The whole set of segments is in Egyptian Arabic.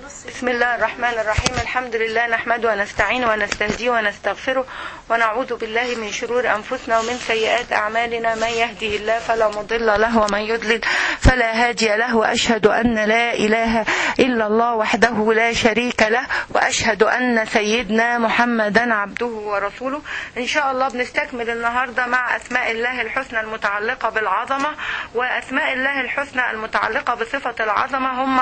بسم الله الرحمن الرحيم الحمد لله نحمده ونستعينه ونستهديه ونستغفره ونعوذ بالله من شرور أنفسنا ومن سيئات أعمالنا من يهده الله فلا مضل له ومن يضلل فلا هادي له وأشهد أن لا إله إلا الله وحده لا شريك له وأشهد أن سيدنا محمدا عبده ورسوله إن شاء الله بنستكمل النهاردة مع أسماء الله الحسنى المتعلقة بالعظمة وأسماء الله الحسنى المتعلقة بصفة العظمة هم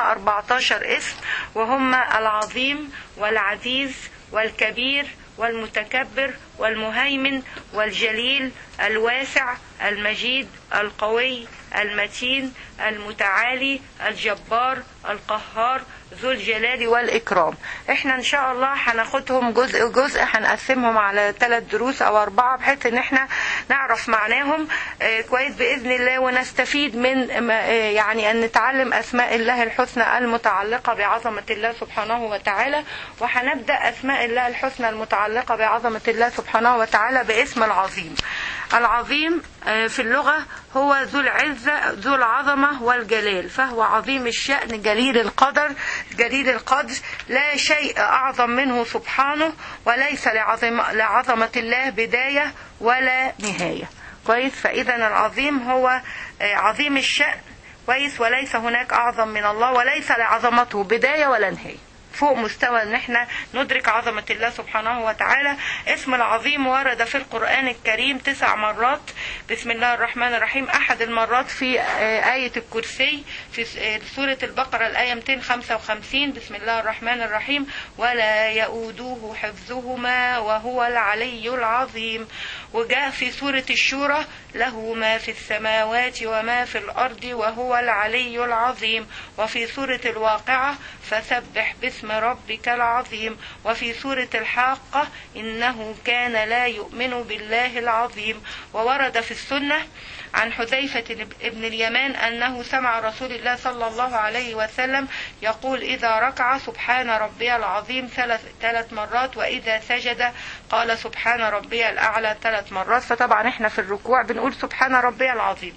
14 اسم وهم العظيم والعزيز والكبير والمتكبر والمهيمن والجليل الواسع المجيد القوي المتين المتعالي الجبار القهار ذو الجلال والإكرام احنا ان شاء الله هناخدهم جزء جزء هنقسمهم على ثلاث دروس او اربعة بحيث ان احنا نعرف معناهم اه كويس باذن الله ونستفيد من اه يعني ان نتعلم اسماء الله الحسنى المتعلقة بعظمة الله سبحانه وتعالى وهنبدأ اسماء الله الحسنى المتعلقة بعظمة الله سبحانه وتعالى باسم العظيم العظيم في اللغة هو ذو العزة ذو العظمة والجلال فهو عظيم الشأن جليل القدر جليل القدر لا شيء أعظم منه سبحانه وليس لعظم لعظمة الله بداية ولا نهاية كويس فإذا العظيم هو عظيم الشأن كويس وليس هناك أعظم من الله وليس لعظمته بداية ولا نهاية فوق مستوى ان احنا ندرك عظمة الله سبحانه وتعالى اسم العظيم ورد في القرآن الكريم تسع مرات بسم الله الرحمن الرحيم احد المرات في آية الكرسي في سورة البقرة الآية 255 بسم الله الرحمن الرحيم ولا يؤودوه حفظهما وهو العلي العظيم وجاء في سورة الشورى له ما في السماوات وما في الأرض وهو العلي العظيم وفي سورة الواقعة فسبح باسم ربك العظيم وفي سورة الحاقة إنه كان لا يؤمن بالله العظيم وورد في السنة عن حذيفة ابن اليمان أنه سمع رسول الله صلى الله عليه وسلم يقول إذا ركع سبحان ربي العظيم ثلاث, ثلاث مرات وإذا سجد قال سبحان ربي الأعلى ثلاث مرات فطبعا احنا في الركوع بنقول سبحان ربي العظيم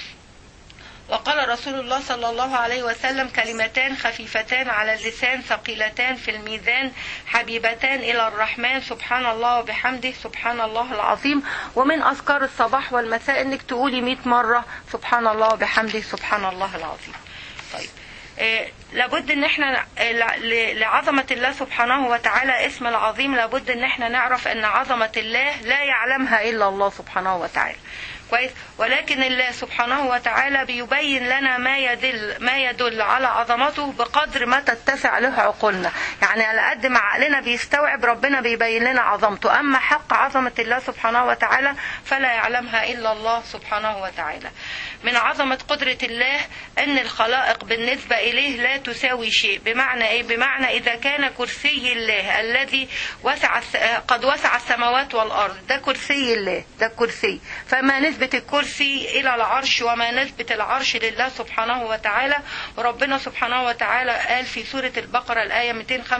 وقال رسول الله صلى الله عليه وسلم كلمتان خفيفتان على اللسان ثقيلتان في الميزان حبيبتان إلى الرحمن سبحان الله وبحمده سبحان الله العظيم ومن أذكار الصباح والمساء إنك تقولي 100 مرة سبحان الله وبحمده سبحان الله العظيم طيب إيه لابد ان احنا لعظمة الله سبحانه وتعالى اسم العظيم لابد ان احنا نعرف ان عظمة الله لا يعلمها الا الله سبحانه وتعالى كويس ولكن الله سبحانه وتعالى بيبين لنا ما يدل ما يدل على عظمته بقدر ما تتسع له عقولنا يعني على قد ما عقلنا بيستوعب ربنا بيبين لنا عظمته اما حق عظمه الله سبحانه وتعالى فلا يعلمها الا الله سبحانه وتعالى من عظمه قدره الله ان الخلائق بالنسبه اليه لا تساوي شيء بمعنى ايه بمعنى اذا كان كرسي الله الذي وسع قد وسع السماوات والارض ده كرسي الله ده كرسي فما نسبة الكرسي إلى العرش وما نسبة العرش لله سبحانه وتعالى وربنا سبحانه وتعالى قال في سورة البقرة الآية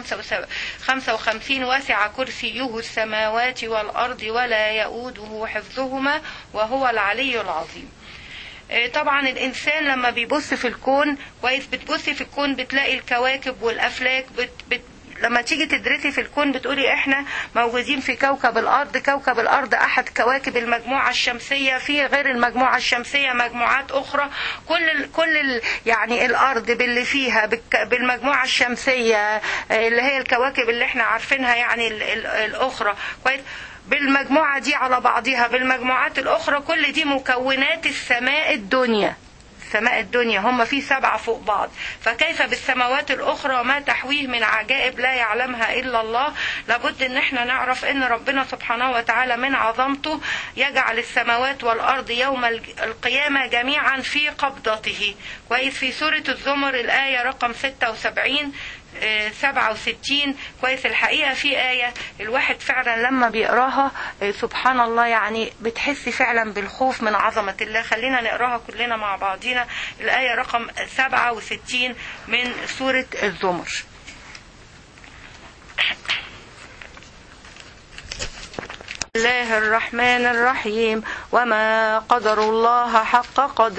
255 وسع كرسيه السماوات والأرض ولا يؤوده حفظهما وهو العلي العظيم طبعا الانسان لما بيبص في الكون كويس بتبصي في الكون بتلاقي الكواكب والافلاك بت بت لما تيجي تدرسي في الكون بتقولي احنا موجودين في كوكب الارض كوكب الارض احد كواكب المجموعه الشمسيه في غير المجموعه الشمسيه مجموعات اخرى كل ال كل ال يعني الارض باللي فيها بالمجموعه الشمسيه اللي هي الكواكب اللي احنا عارفينها يعني ال ال الاخرى كويس بالمجموعه دي على بعضها بالمجموعات الاخرى كل دي مكونات السماء الدنيا السماء الدنيا هم في سبعة فوق بعض فكيف بالسماوات الأخرى ما تحويه من عجائب لا يعلمها إلا الله لابد ان احنا نعرف ان ربنا سبحانه وتعالى من عظمته يجعل السماوات والأرض يوم القيامة جميعا في قبضته كويس في سورة الزمر الآية رقم 76 67 كويس الحقيقة في آية الواحد فعلا لما بيقراها سبحان الله يعني بتحسي فعلا بالخوف من عظمة الله خلينا نقراها كلنا مع بعضينا الآية رقم 67 من سورة الزمر الله الرحمن الرحيم وما قدر الله حق قدره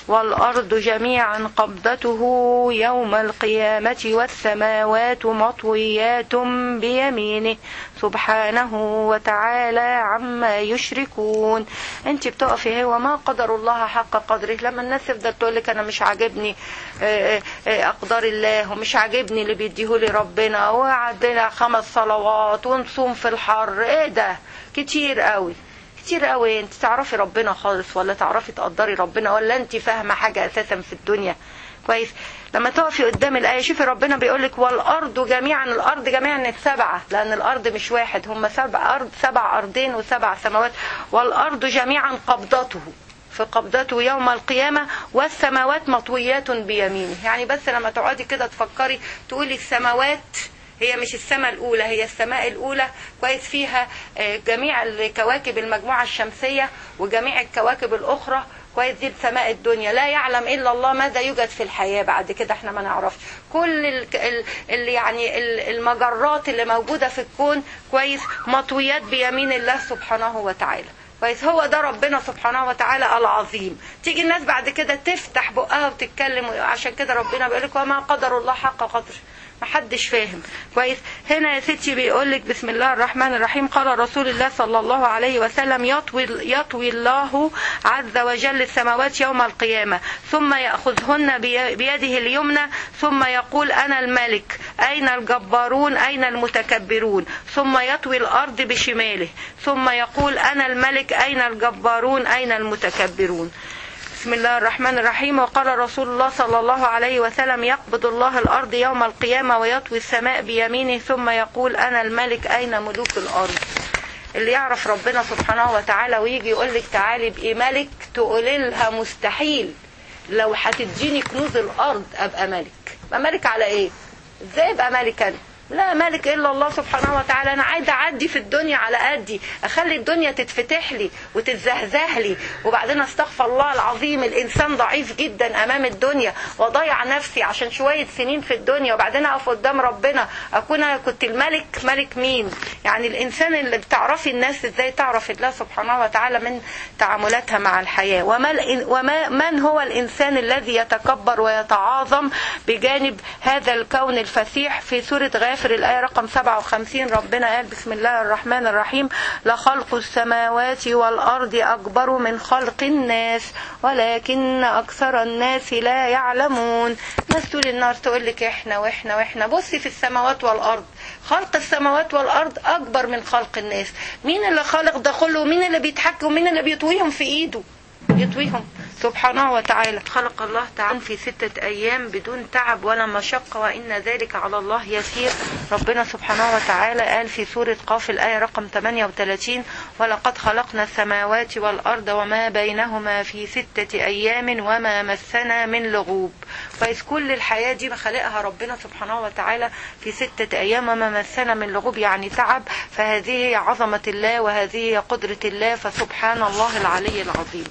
والأرض جميعا قبضته يوم القيامة والسماوات مطويات بيمينه سبحانه وتعالى عما يشركون انت بتقفي هو ما قدر الله حق قدره لما الناس تفضل تقول لك انا مش عاجبني آه، آه، اقدار الله ومش عاجبني اللي بيديهولي ربنا وعندنا خمس صلوات ونصوم في الحر ايه ده كتير قوي كتير قوي انت تعرفي ربنا خالص ولا تعرفي تقدري ربنا ولا انت فاهمه حاجه اساسا في الدنيا كويس لما تقفي قدام الآية شوفي ربنا بيقولك والأرض جميعا الأرض جميعا السبعة لأن الأرض مش واحد هم سبع أرض سبع أرضين وسبع سماوات والأرض جميعا قبضته في قبضته يوم القيامة والسماوات مطويات بيمينه يعني بس لما تقعدي كده تفكري تقولي السماوات هي مش السماء الأولى هي السماء الأولى كويس فيها آه، جميع الكواكب المجموعة الشمسية وجميع الكواكب الأخرى كويس دي السماء الدنيا لا يعلم الا الله ماذا يوجد في الحياه بعد كده احنا ما نعرفش كل ال ال ال يعني ال- المجرات اللي موجوده في الكون كويس مطويات بيمين الله سبحانه وتعالى كويس هو ده ربنا سبحانه وتعالى العظيم تيجي الناس بعد كده تفتح بقها وتتكلم عشان كده ربنا بيقول لك وما قدر الله حق قدره محدش فاهم كويس هنا يا ستي بيقول لك بسم الله الرحمن الرحيم قال رسول الله صلى الله عليه وسلم يطوي يطوي الله عز وجل السماوات يوم القيامة ثم يأخذهن بي- بيده اليمنى ثم يقول أنا الملك أين الجبارون أين المتكبرون ثم يطوي الأرض بشماله ثم يقول أنا الملك أين الجبارون أين المتكبرون بسم الله الرحمن الرحيم وقال رسول الله صلى الله عليه وسلم يقبض الله الأرض يوم القيامة ويطوي السماء بيمينه ثم يقول أنا الملك أين ملوك الأرض اللي يعرف ربنا سبحانه وتعالى ويجي يقول لك تعالي ابقي ملك تقولي لها مستحيل لو هتديني كنوز الأرض أبقى ملك أبقى ملك على إيه؟ إزاي أبقى ملك أنا؟ لا ملك الا الله سبحانه وتعالى انا عايزه اعدي في الدنيا على قدي اخلي الدنيا تتفتح لي وتتزهزه لي وبعدين استغفر الله العظيم الانسان ضعيف جدا امام الدنيا واضيع نفسي عشان شويه سنين في الدنيا وبعدين اقف قدام ربنا اكون انا كنت الملك ملك مين يعني الانسان اللي بتعرفي الناس ازاي تعرف الله سبحانه وتعالى من تعاملاتها مع الحياه وما الإن- وما من هو الانسان الذي يتكبر ويتعاظم بجانب هذا الكون الفسيح في سوره غافر الايه رقم 57 ربنا قال بسم الله الرحمن الرحيم لخلق السماوات والارض اكبر من خلق الناس ولكن اكثر الناس لا يعلمون ناس طول النهار تقول لك احنا واحنا واحنا بصي في السماوات والارض خلق السماوات والارض اكبر من خلق الناس مين اللي خلق ده كله ومين اللي بيتحكم ومين اللي بيطويهم في ايده يطويهم سبحانه وتعالى خلق الله تعالى في ستة أيام بدون تعب ولا مشقة وإن ذلك على الله يسير ربنا سبحانه وتعالى قال في سورة قاف الآية رقم 38 ولقد خلقنا السماوات والأرض وما بينهما في ستة أيام وما مسنا من لغوب فإذ كل الحياة دي خلقها ربنا سبحانه وتعالى في ستة أيام وما مسنا من لغوب يعني تعب فهذه هي عظمة الله وهذه هي قدرة الله فسبحان الله العلي العظيم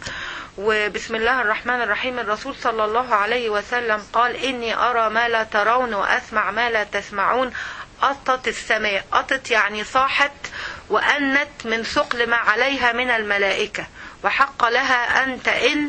وبسم الله الرحمن الرحيم الرسول صلى الله عليه وسلم قال إني أرى ما لا ترون وأسمع ما لا تسمعون أطت السماء أطت يعني صاحت وأنت من ثقل ما عليها من الملائكة وحق لها أن تئن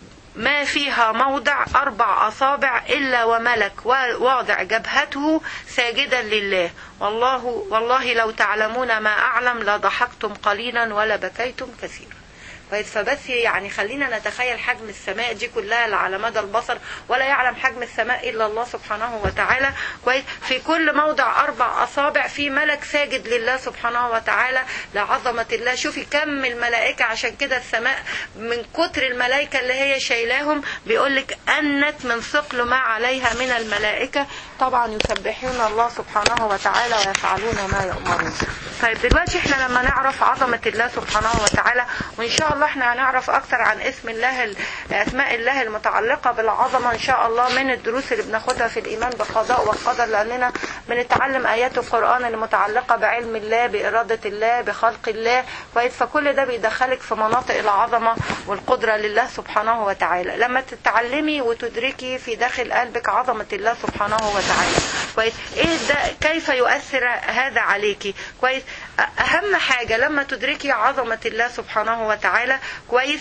ما فيها موضع أربع أصابع إلا وملك واضع جبهته ساجدا لله والله والله لو تعلمون ما أعلم لضحكتم قليلا ولا بكيتم كثيرا كويس فبس يعني خلينا نتخيل حجم السماء دي كلها اللي على مدى البصر ولا يعلم حجم السماء الا الله سبحانه وتعالى كويس في كل موضع اربع اصابع في ملك ساجد لله سبحانه وتعالى لعظمه الله شوفي كم الملائكه عشان كده السماء من كتر الملائكه اللي هي شايلاهم بيقول لك انت من ثقل ما عليها من الملائكه طبعا يسبحون الله سبحانه وتعالى ويفعلون ما يؤمرون طيب دلوقتي احنا لما نعرف عظمه الله سبحانه وتعالى وان شاء الله احنا هنعرف اكتر عن اسم الله اسماء الله المتعلقه بالعظمه ان شاء الله من الدروس اللي بناخدها في الايمان بالقضاء والقدر لاننا بنتعلم ايات القران المتعلقه بعلم الله باراده الله بخلق الله كويس فكل ده بيدخلك في مناطق العظمه والقدره لله سبحانه وتعالى لما تتعلمي وتدركي في داخل قلبك عظمه الله سبحانه وتعالى كويس ايه ده كيف يؤثر هذا عليكي كويس اهم حاجه لما تدركي عظمه الله سبحانه وتعالى كويس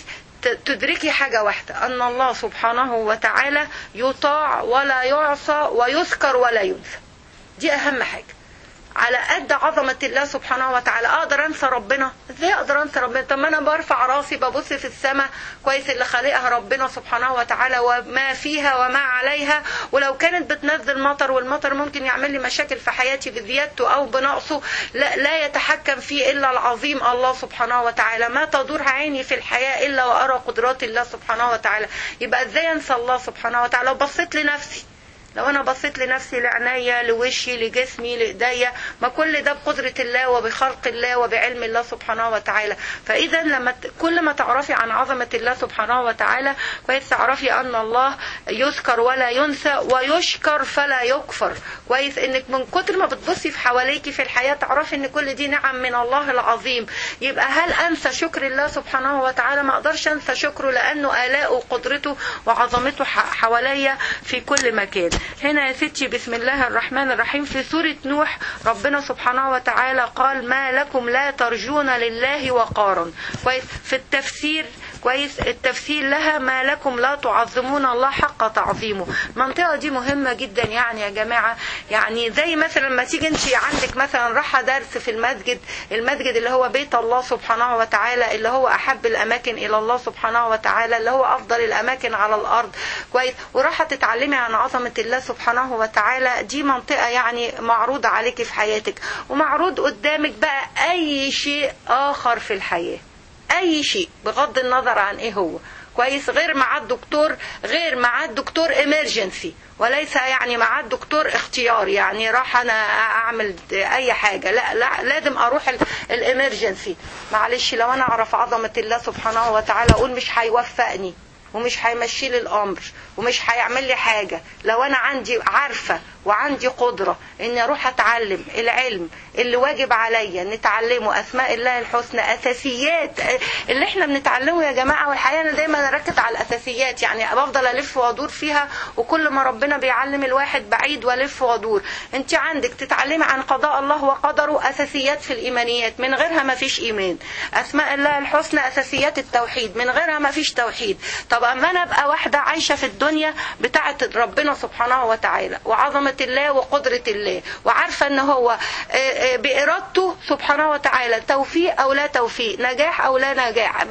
ت- تدركي حاجة واحدة أن الله سبحانه وتعالى يطاع ولا يعصى ويذكر ولا ينسى دي أهم حاجة على قد عظمة الله سبحانه وتعالى اقدر انسى ربنا ازاي اقدر انسى ربنا طب ما انا برفع راسي ببص في السماء كويس اللي خالقها ربنا سبحانه وتعالى وما فيها وما عليها ولو كانت بتنزل مطر والمطر ممكن يعمل لي مشاكل في حياتي بزيادته او بنقصه لا, لا يتحكم فيه الا العظيم الله سبحانه وتعالى ما تدور عيني في الحياة الا وارى قدرات الله سبحانه وتعالى يبقى ازاي انسى الله سبحانه وتعالى لو بصيت لنفسي لو انا بصيت لنفسي لعينيا لوشي لجسمي لايديا ما كل ده بقدرة الله وبخلق الله وبعلم الله سبحانه وتعالى فاذا لما ت- كل ما تعرفي عن عظمة الله سبحانه وتعالى كويس تعرفي ان الله يذكر ولا ينسى ويشكر فلا يكفر كويس انك من كتر ما بتبصي في حواليكي في الحياة تعرفي ان كل دي نعم من الله العظيم يبقى هل انسى شكر الله سبحانه وتعالى ما اقدرش انسى شكره لانه الاء وقدرته وعظمته ح- حواليا في كل مكان هنا يا ستي بسم الله الرحمن الرحيم في سورة نوح ربنا سبحانه وتعالى قال ما لكم لا ترجون لله وقارا كويس في التفسير كويس التفسير لها ما لكم لا تعظمون الله حق تعظيمه المنطقة دي مهمة جدا يعني يا جماعة يعني زي مثلا ما تيجي انت عندك مثلا راحة درس في المسجد المسجد اللي هو بيت الله سبحانه وتعالى اللي هو أحب الأماكن إلى الله سبحانه وتعالى اللي هو أفضل الأماكن على الأرض كويس وراحة تتعلمي عن عظمة الله سبحانه وتعالى دي منطقة يعني معروضة عليك في حياتك ومعروض قدامك بقى أي شيء آخر في الحياة اي شيء بغض النظر عن ايه هو كويس غير مع الدكتور غير مع الدكتور امرجنسي وليس يعني مع الدكتور اختيار يعني راح انا اعمل اي حاجه لا لا لازم اروح الامرجنسي معلش لو انا اعرف عظمه الله سبحانه وتعالى اقول مش هيوفقني ومش هيمشي لي الامر ومش هيعمل لي حاجه لو انا عندي عارفه وعندي قدره اني اروح اتعلم العلم اللي واجب عليا نتعلمه اسماء الله الحسنى اساسيات اللي احنا بنتعلمه يا جماعه والحقيقه انا دايما اركز على الاساسيات يعني بفضل الف وادور فيها وكل ما ربنا بيعلم الواحد بعيد والف وادور انت عندك تتعلمي عن قضاء الله وقدره اساسيات في الايمانيات من غيرها ما فيش ايمان اسماء الله الحسنى اساسيات التوحيد من غيرها ما فيش توحيد طب اما انا ابقى واحده عايشه في الدنيا بتاعه ربنا سبحانه وتعالى وعظمه الله وقدره الله وعارفه ان هو بارادته سبحانه وتعالى توفيق او لا توفيق نجاح او لا نجاح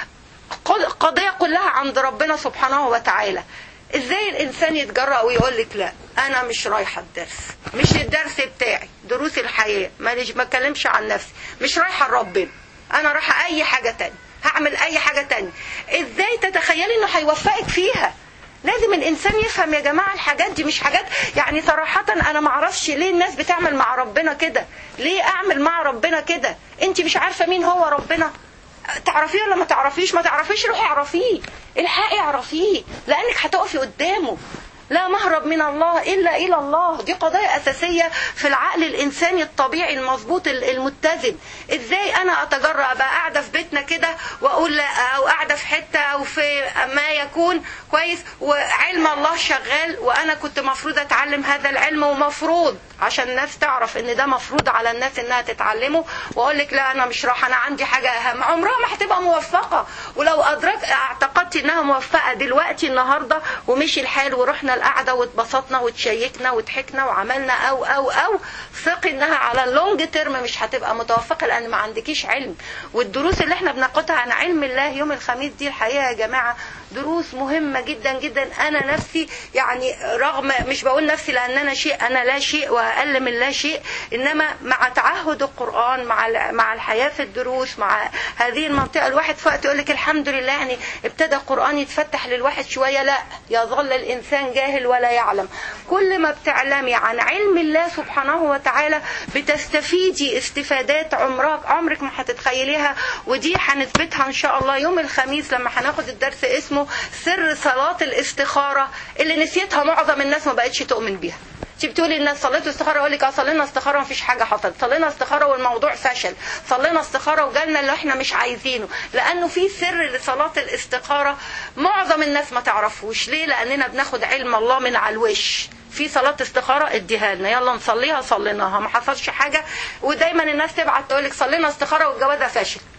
قضيه كلها عند ربنا سبحانه وتعالى ازاي الانسان يتجرأ ويقول لك لا انا مش رايحه الدرس مش الدرس بتاعي دروس الحياه ماليش ما اتكلمش عن نفسي مش رايحه لربنا انا رايحه اي حاجه تانية هعمل اي حاجه تانية ازاي تتخيلي انه هيوفقك فيها لازم الانسان يفهم يا جماعه الحاجات دي مش حاجات يعني صراحه انا ما اعرفش ليه الناس بتعمل مع ربنا كده ليه اعمل مع ربنا كده انت مش عارفه مين هو ربنا تعرفيه ولا ما تعرفيش ما تعرفيش روحي اعرفيه الحقي اعرفيه لانك هتقفي قدامه لا مهرب من الله إلا إلى الله دي قضايا أساسية في العقل الإنساني الطبيعي المظبوط المتزن إزاي أنا أتجرأ أبقى قاعدة في بيتنا كده وأقول لا أو قاعدة في حتة أو في ما يكون كويس وعلم الله شغال وأنا كنت مفروض أتعلم هذا العلم ومفروض عشان الناس تعرف ان ده مفروض على الناس انها تتعلمه واقول لك لا انا مش راح انا عندي حاجه اهم عمرها ما هتبقى موفقه ولو ادرك اعتقدت انها موفقه دلوقتي النهارده ومشي الحال ورحنا القعده واتبسطنا وتشيكنا وضحكنا وعملنا او او او ثقي انها على اللونج تيرم مش هتبقى متوفقه لان ما عندكيش علم والدروس اللي احنا بناخدها عن علم الله يوم الخميس دي الحقيقه يا جماعه دروس مهمه جدا جدا انا نفسي يعني رغم مش بقول نفسي لان انا شيء انا لا شيء واقل من لا شيء انما مع تعهد القران مع مع الحياه في الدروس مع هذه المنطقه الواحد في وقت يقول لك الحمد لله يعني ابتدى القران يتفتح للواحد شويه لا يظل الانسان جاهل ولا يعلم كل ما بتعلمي عن علم الله سبحانه وتعالى بتستفيدي استفادات عمرك عمرك ما هتتخيليها ودي هنثبتها ان شاء الله يوم الخميس لما هناخد الدرس اسمه سر صلاه الاستخاره اللي نسيتها معظم الناس ما بقتش تؤمن بيها انت بتقولي الناس صليتوا استخاره اقول لك اه صلينا استخاره مفيش حاجه حصلت صلينا استخاره والموضوع فشل صلينا استخاره وجالنا اللي احنا مش عايزينه لانه في سر لصلاه الاستخاره معظم الناس ما تعرفوش ليه لاننا بناخد علم الله من على الوش في صلاة استخارة اديها لنا يلا نصليها صليناها ما حصلش حاجة ودايما الناس تبعت تقول لك صلينا استخارة والجوازة فاشل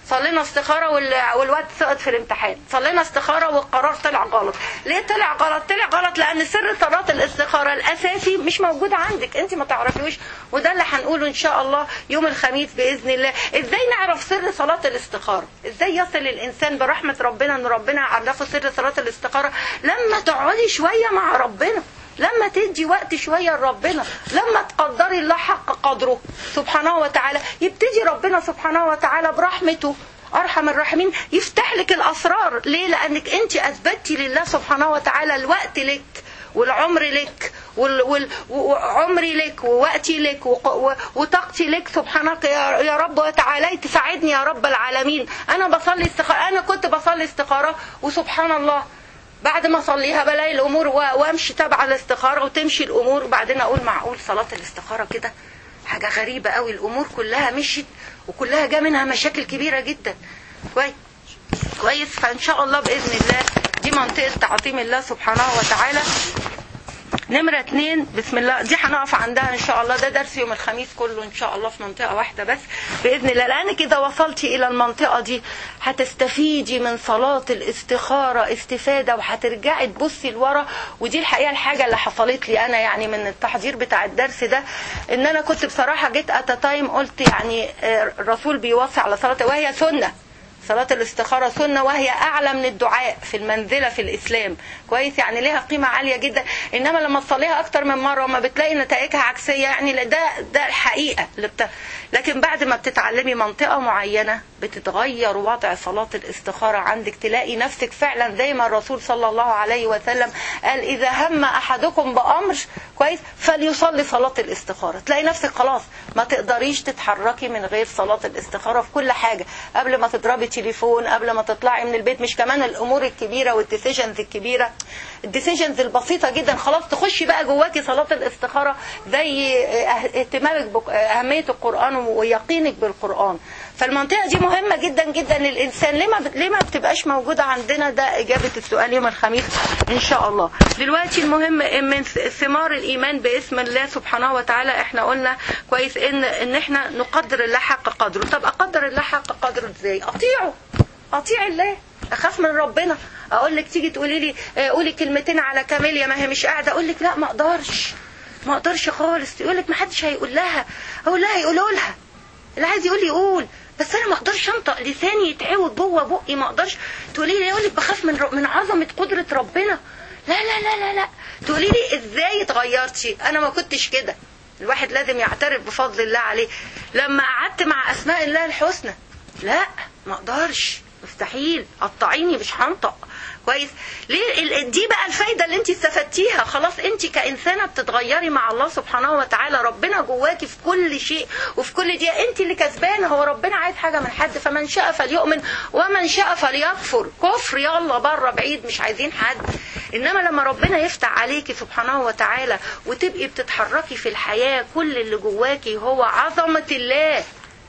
صلينا استخاره وال- والواد سقط في الامتحان صلينا استخاره والقرار طلع غلط ليه طلع غلط طلع غلط لان سر صلاه الاستخاره الاساسي مش موجود عندك انت ما تعرفيوش وده اللي هنقوله ان شاء الله يوم الخميس باذن الله ازاي نعرف سر صلاه الاستخاره ازاي يصل الانسان برحمه ربنا ان ربنا يعرفه سر صلاه الاستخاره لما تقعدي شويه مع ربنا لما تدي وقت شوية لربنا لما تقدري الله حق قدره سبحانه وتعالى يبتدي ربنا سبحانه وتعالى برحمته أرحم الراحمين يفتح لك الأسرار ليه لأنك أنت أثبتي لله سبحانه وتعالى الوقت لك والعمر لك وال- وال- وعمري لك ووقتي لك وق- و- وطاقتي لك سبحانك يا يا رب وتعالى تساعدني يا رب العالمين انا بصلي استخاره انا كنت بصلي استخاره وسبحان الله بعد ما اصليها بلاقي الامور و- وامشي تبع الاستخاره وتمشي الامور وبعدين اقول معقول صلاه الاستخاره كده حاجه غريبه قوي الامور كلها مشيت وكلها جا منها مشاكل كبيره جدا كويس كويس فان شاء الله باذن الله دي منطقه تعظيم الله سبحانه وتعالى نمرة اتنين بسم الله دي هنقف عندها ان شاء الله ده درس يوم الخميس كله ان شاء الله في منطقة واحدة بس بإذن الله لأنك إذا وصلتي إلى المنطقة دي هتستفيدي من صلاة الاستخارة استفادة وهترجعي تبصي لورا ودي الحقيقة الحاجة اللي حصلت لي أنا يعني من التحضير بتاع الدرس ده إن أنا كنت بصراحة جيت أتا تايم قلت يعني آه، الرسول بيوصي على صلاة وهي سنة صلاة الاستخارة سنة وهي أعلى من الدعاء في المنزلة في الإسلام كويس يعني ليها قيمة عالية جدا إنما لما تصليها أكتر من مرة وما بتلاقي نتائجها عكسية يعني لا ده ده الحقيقة اللي بت... لكن بعد ما بتتعلمي منطقة معينة بتتغير وضع صلاة الاستخارة عندك تلاقي نفسك فعلا زي ما الرسول صلى الله عليه وسلم قال إذا هم أحدكم بأمر كويس فليصلي صلاة الاستخارة تلاقي نفسك خلاص ما تقدريش تتحركي من غير صلاة الاستخارة في كل حاجة قبل ما تضربي تليفون قبل ما تطلعي من البيت مش كمان الأمور الكبيرة والديسيجنز الكبيرة الديسيجنز البسيطة جدا خلاص تخشي بقى جواكي صلاة الاستخارة زي اه- اهتمامك بأهمية القرآن ويقينك بالقرآن فالمنطقة دي مهمة جدا جدا للإنسان ليه ما بت- ليه ما بتبقاش موجودة عندنا ده إجابة السؤال يوم الخميس إن شاء الله دلوقتي المهم من ثمار الإيمان باسم الله سبحانه وتعالى إحنا قلنا كويس إن إن إحنا نقدر الله حق قدره طب أقدر الله حق قدره إزاي أطيعه أطيع الله أخاف من ربنا أقول لك تيجي تقولي لي آه، قولي كلمتين على كاميليا ما هي مش قاعدة أقول لك لا ما أقدرش ما أقدرش خالص يقول لك ما حدش هيقول لها أقول لها يقولوا لها اللي عايز يقول يقول بس انا ما اقدرش انطق لساني يتعوج جوه بقي ما اقدرش تقولي لي يقول لك بخاف من ر- من عظمه قدره ربنا لا لا لا لا لا تقولي لي ازاي اتغيرتي انا ما كنتش كده الواحد لازم يعترف بفضل الله عليه لما قعدت مع اسماء الله الحسنى لا ما اقدرش مستحيل قطعيني مش هنطق كويس ليه ال- دي بقى الفايده اللي انت استفدتيها خلاص انت كانسانه بتتغيري مع الله سبحانه وتعالى ربنا جواكي في كل شيء وفي كل دقيقه انت اللي كسبانه هو ربنا عايز حاجه من حد فمن شاء فليؤمن ومن شاء فليكفر كفر يلا بره بعيد مش عايزين حد انما لما ربنا يفتح عليكي سبحانه وتعالى وتبقي بتتحركي في الحياه كل اللي جواكي هو عظمه الله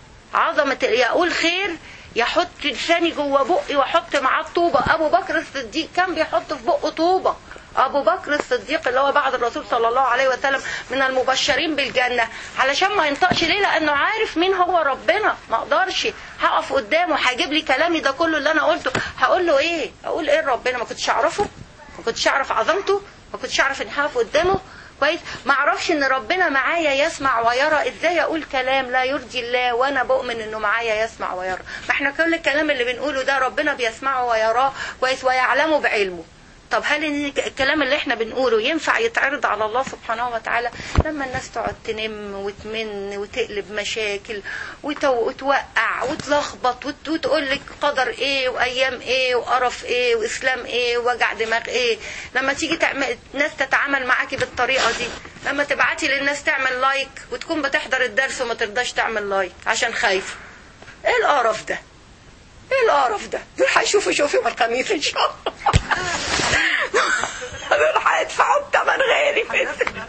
عظمة يقول خير يحط لساني جوه بقي واحط معاه الطوبة ابو بكر الصديق كان بيحط في بقه طوبة ابو بكر الصديق اللي هو بعد الرسول صلى الله عليه وسلم من المبشرين بالجنة علشان ما ينطقش ليه لانه عارف مين هو ربنا ما اقدرش هقف قدامه هيجيب لي كلامي ده كله اللي انا قلته هقول له ايه اقول ايه ربنا ما كنتش اعرفه ما كنتش اعرف عظمته ما كنتش اعرف اني هقف قدامه كويس ما اعرفش ان ربنا معايا يسمع ويرى ازاي اقول كلام لا يرضي الله وانا بؤمن انه معايا يسمع ويرى ما احنا كل الكلام اللي بنقوله ده ربنا بيسمعه ويراه كويس ويعلمه بعلمه طب هل إن الكلام اللي احنا بنقوله ينفع يتعرض على الله سبحانه وتعالى لما الناس تقعد تنم وتمن وتقلب مشاكل وتو- وتوقع وتلخبط وت- وتقول لك قدر ايه وايام ايه وقرف ايه واسلام ايه ووجع دماغ ايه لما تيجي تعمل ناس تتعامل معاكي بالطريقه دي لما تبعتي للناس تعمل لايك وتكون بتحضر الدرس وما ترضاش تعمل لايك عشان خايفه ايه القرف ده ايه القرف ده دول هيشوفوا شوفي يوم الخميس ان شاء الله دول هيدفعوا بثمن غالي في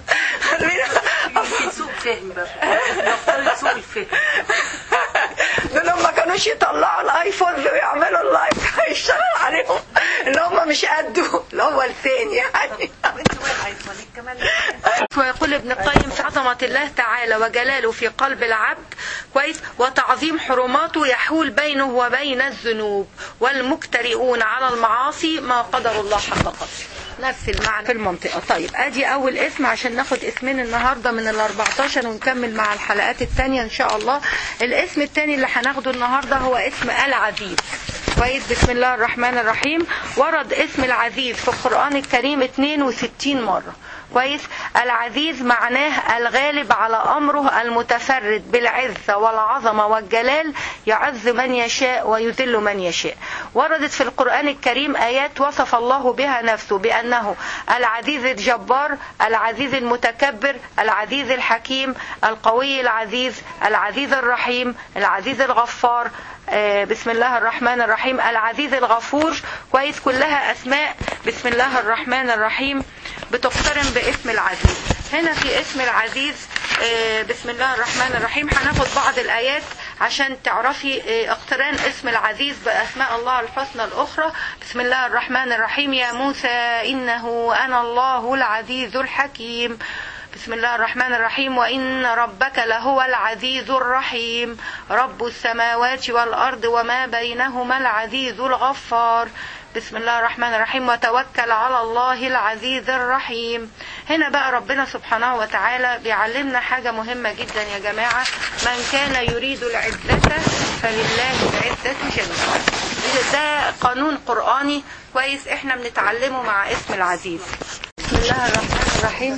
يمكن سوء فهم بقى نفترض سوء الفهم دول لما كانوش يطلعوا الايفون ويعملوا اللايف هيشتغل عليهم ان هم مش قده اللي هو الثاني يعني وانت واقعه يا صديق كمان ويقول ابن القيم في عظمة الله تعالى وجلاله في قلب العبد كويس وتعظيم حرماته يحول بينه وبين الذنوب والمجترئون على المعاصي ما قدر الله حق قدره نفس المعنى في المنطقة طيب ادي اول اسم عشان ناخد اسمين النهاردة من ال 14 ونكمل مع الحلقات التانية ان شاء الله الاسم التاني اللي هناخده النهاردة هو اسم العزيز كويس بسم الله الرحمن الرحيم ورد اسم العزيز في القرآن الكريم 62 مرة كويس العزيز معناه الغالب على أمره المتفرد بالعزة والعظمة والجلال يعز من يشاء ويذل من يشاء وردت في القرآن الكريم آيات وصف الله بها نفسه بأنه العزيز الجبار العزيز المتكبر العزيز الحكيم القوي العزيز العزيز الرحيم العزيز الغفار بسم الله الرحمن الرحيم العزيز الغفور كويس كلها أسماء بسم الله الرحمن الرحيم بتقترن باسم العزيز هنا في اسم العزيز بسم الله الرحمن الرحيم هناخد بعض الآيات عشان تعرفي اقتران اسم العزيز بأسماء الله الحسنى الأخرى بسم الله الرحمن الرحيم يا موسى إنه أنا الله العزيز الحكيم بسم الله الرحمن الرحيم وإن ربك لهو العزيز الرحيم رب السماوات والأرض وما بينهما العزيز الغفار بسم الله الرحمن الرحيم وتوكل على الله العزيز الرحيم هنا بقى ربنا سبحانه وتعالى بيعلمنا حاجة مهمة جدا يا جماعة من كان يريد العزة فلله العزة جميعا ده قانون قرآني كويس احنا بنتعلمه مع اسم العزيز بسم الله الرحمن الرحيم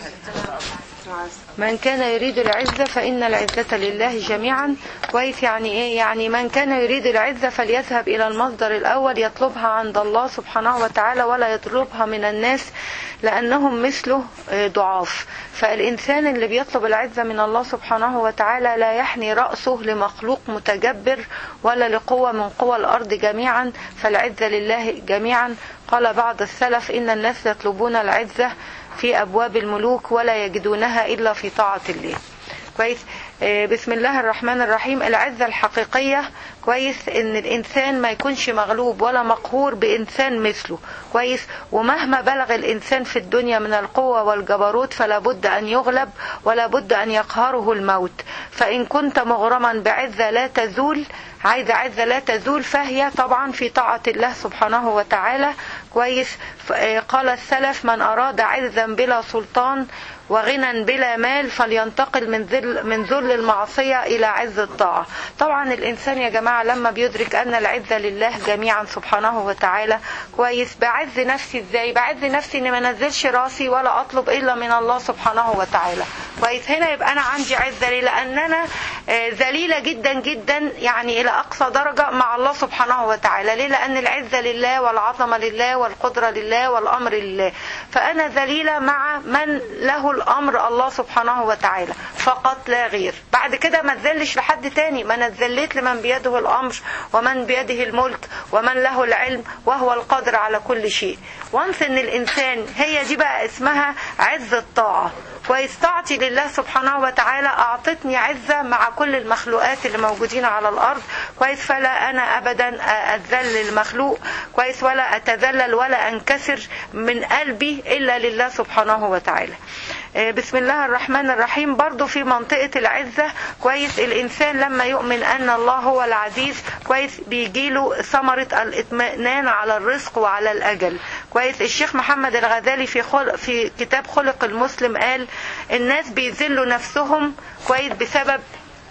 من كان يريد العزة فإن العزة لله جميعا كويس يعني إيه يعني من كان يريد العزة فليذهب إلى المصدر الأول يطلبها عند الله سبحانه وتعالى ولا يطلبها من الناس لأنهم مثله ضعاف فالإنسان اللي بيطلب العزة من الله سبحانه وتعالى لا يحني رأسه لمخلوق متجبر ولا لقوة من قوى الأرض جميعا فالعزة لله جميعا قال بعض السلف إن الناس يطلبون العزة في أبواب الملوك ولا يجدونها إلا في طاعة الله كويس بسم الله الرحمن الرحيم العزة الحقيقية كويس ان الانسان ما يكونش مغلوب ولا مقهور بانسان مثله كويس ومهما بلغ الانسان في الدنيا من القوة والجبروت فلا بد ان يغلب ولا بد ان يقهره الموت فان كنت مغرما بعزة لا تزول عايزة عزة لا تزول فهي طبعا في طاعة الله سبحانه وتعالى كويس قال السلف من أراد عزا بلا سلطان وغنى بلا مال فلينتقل من ذل من ذل المعصية إلى عز الطاعة طبعا الإنسان يا جماعة لما بيدرك أن العزة لله جميعا سبحانه وتعالى كويس بعز نفسي إزاي بعز نفسي إني ما نزلش راسي ولا أطلب إلا من الله سبحانه وتعالى كويس هنا يبقى أنا عندي عزة ليه لأن أنا ذليلة جدا جدا يعني إلى أقصى درجة مع الله سبحانه وتعالى ليه لأن العزة لله والعظمة لله والقدرة لله والأمر لله فأنا ذليلة مع من له الأمر الله سبحانه وتعالى فقط لا غير بعد كده ما تذلش لحد تاني ما انا اتذليت لمن بيده الأمر ومن بيده الملك ومن له العلم وهو القادر على كل شيء وانس ان الإنسان هي دي بقى اسمها عز الطاعة كويس طاعتي لله سبحانه وتعالى أعطتني عزة مع كل المخلوقات اللي موجودين على الأرض كويس فلا أنا أبدا أتذل المخلوق كويس ولا أتذلل ولا أنكسر من قلبي إلا لله سبحانه وتعالى بسم الله الرحمن الرحيم برضو في منطقة العزة كويس الإنسان لما يؤمن أن الله هو العزيز كويس بيجيله ثمرة الاطمئنان على الرزق وعلى الأجل كويس الشيخ محمد الغزالي في خلق في كتاب خلق المسلم قال الناس بيذلوا نفسهم كويس بسبب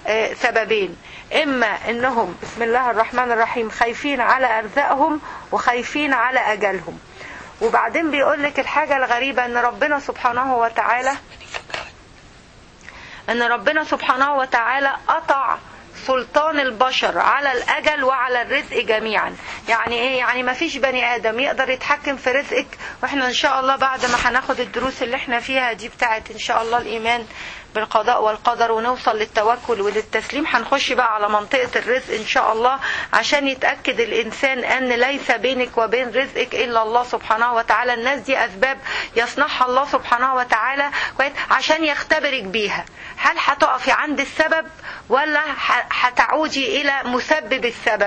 سببين إما إنهم بسم الله الرحمن الرحيم خايفين على أرزاقهم وخايفين على أجلهم وبعدين بيقول لك الحاجة الغريبة ان ربنا سبحانه وتعالى ان ربنا سبحانه وتعالى قطع سلطان البشر على الاجل وعلى الرزق جميعا يعني ايه يعني ما فيش بني ادم يقدر يتحكم في رزقك واحنا ان شاء الله بعد ما هناخد الدروس اللي احنا فيها دي بتاعت ان شاء الله الايمان بالقضاء والقدر ونوصل للتوكل وللتسليم هنخش بقى على منطقة الرزق إن شاء الله عشان يتأكد الإنسان أن ليس بينك وبين رزقك إلا الله سبحانه وتعالى الناس دي أسباب يصنعها الله سبحانه وتعالى عشان يختبرك بيها هل هتقفي عند السبب ولا هتعودي إلى مسبب السبب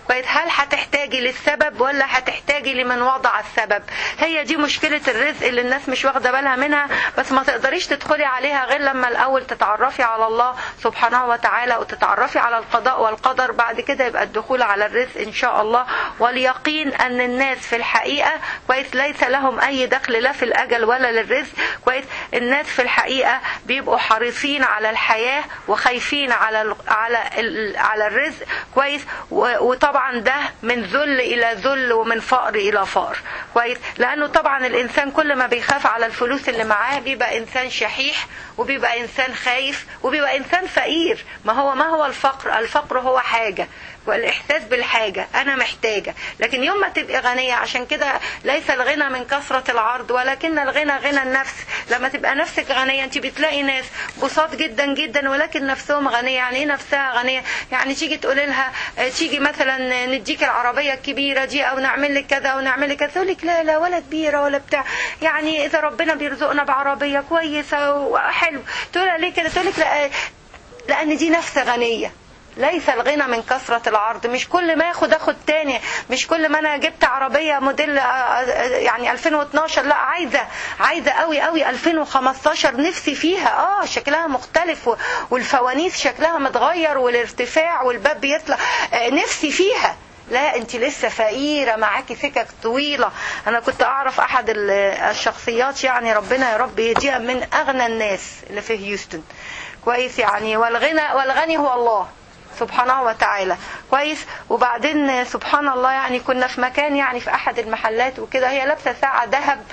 كويس هل هتحتاجي للسبب ولا هتحتاجي لمن وضع السبب هي دي مشكلة الرزق اللي الناس مش واخدة بالها منها بس ما تقدريش تدخلي عليها غير لما الأول تتعرفي على الله سبحانه وتعالى وتتعرفي على القضاء والقدر بعد كده يبقى الدخول على الرزق إن شاء الله واليقين أن الناس في الحقيقة كويس ليس لهم أي دخل لا في الأجل ولا للرزق كويس الناس في الحقيقة بيبقوا حريصين على الحياة وخايفين على ال على ال على الرزق كويس و- وطبعا ده من ذل إلى ذل ومن فقر إلى فقر كويس لأنه طبعا الإنسان كل ما بيخاف على الفلوس اللي معاه بيبقى إنسان شحيح وبيبقى إنسان خايف وبيبقى إنسان فقير ما هو ما هو الفقر الفقر هو حاجة والإحساس بالحاجة أنا محتاجة لكن يوم ما تبقي غنية عشان كده ليس الغنى من كثرة العرض ولكن الغنى غنى النفس لما تبقى نفسك غنية أنت بتلاقي ناس بساط جدا جدا ولكن نفسهم غنية يعني إيه نفسها غنية يعني تيجي تقول لها آه، تيجي مثلا نديك العربية الكبيرة دي أو نعمل لك كذا أو نعمل لك كذا تقول لك لا لا ولا كبيرة ولا بتاع يعني إذا ربنا بيرزقنا بعربية كويسة وحلو تقول لها ليه كده تقول لك لا لأن دي نفس غنية ليس الغنى من كثرة العرض مش كل ما اخد اخد تاني مش كل ما انا جبت عربية موديل آه، آه، يعني 2012 لا عايزة عايزة قوي قوي 2015 نفسي فيها اه شكلها مختلف و- والفوانيس شكلها متغير والارتفاع والباب بيطلع آه، نفسي فيها لا انت لسه فقيرة معاكي سكك طويلة انا كنت اعرف احد ال- الشخصيات يعني ربنا يا رب يهديها من اغنى الناس اللي في هيوستن كويس يعني والغنى والغني هو الله سبحانه وتعالى كويس وبعدين سبحان الله يعني كنا في مكان يعني في احد المحلات وكده هي لابسه ساعه ذهب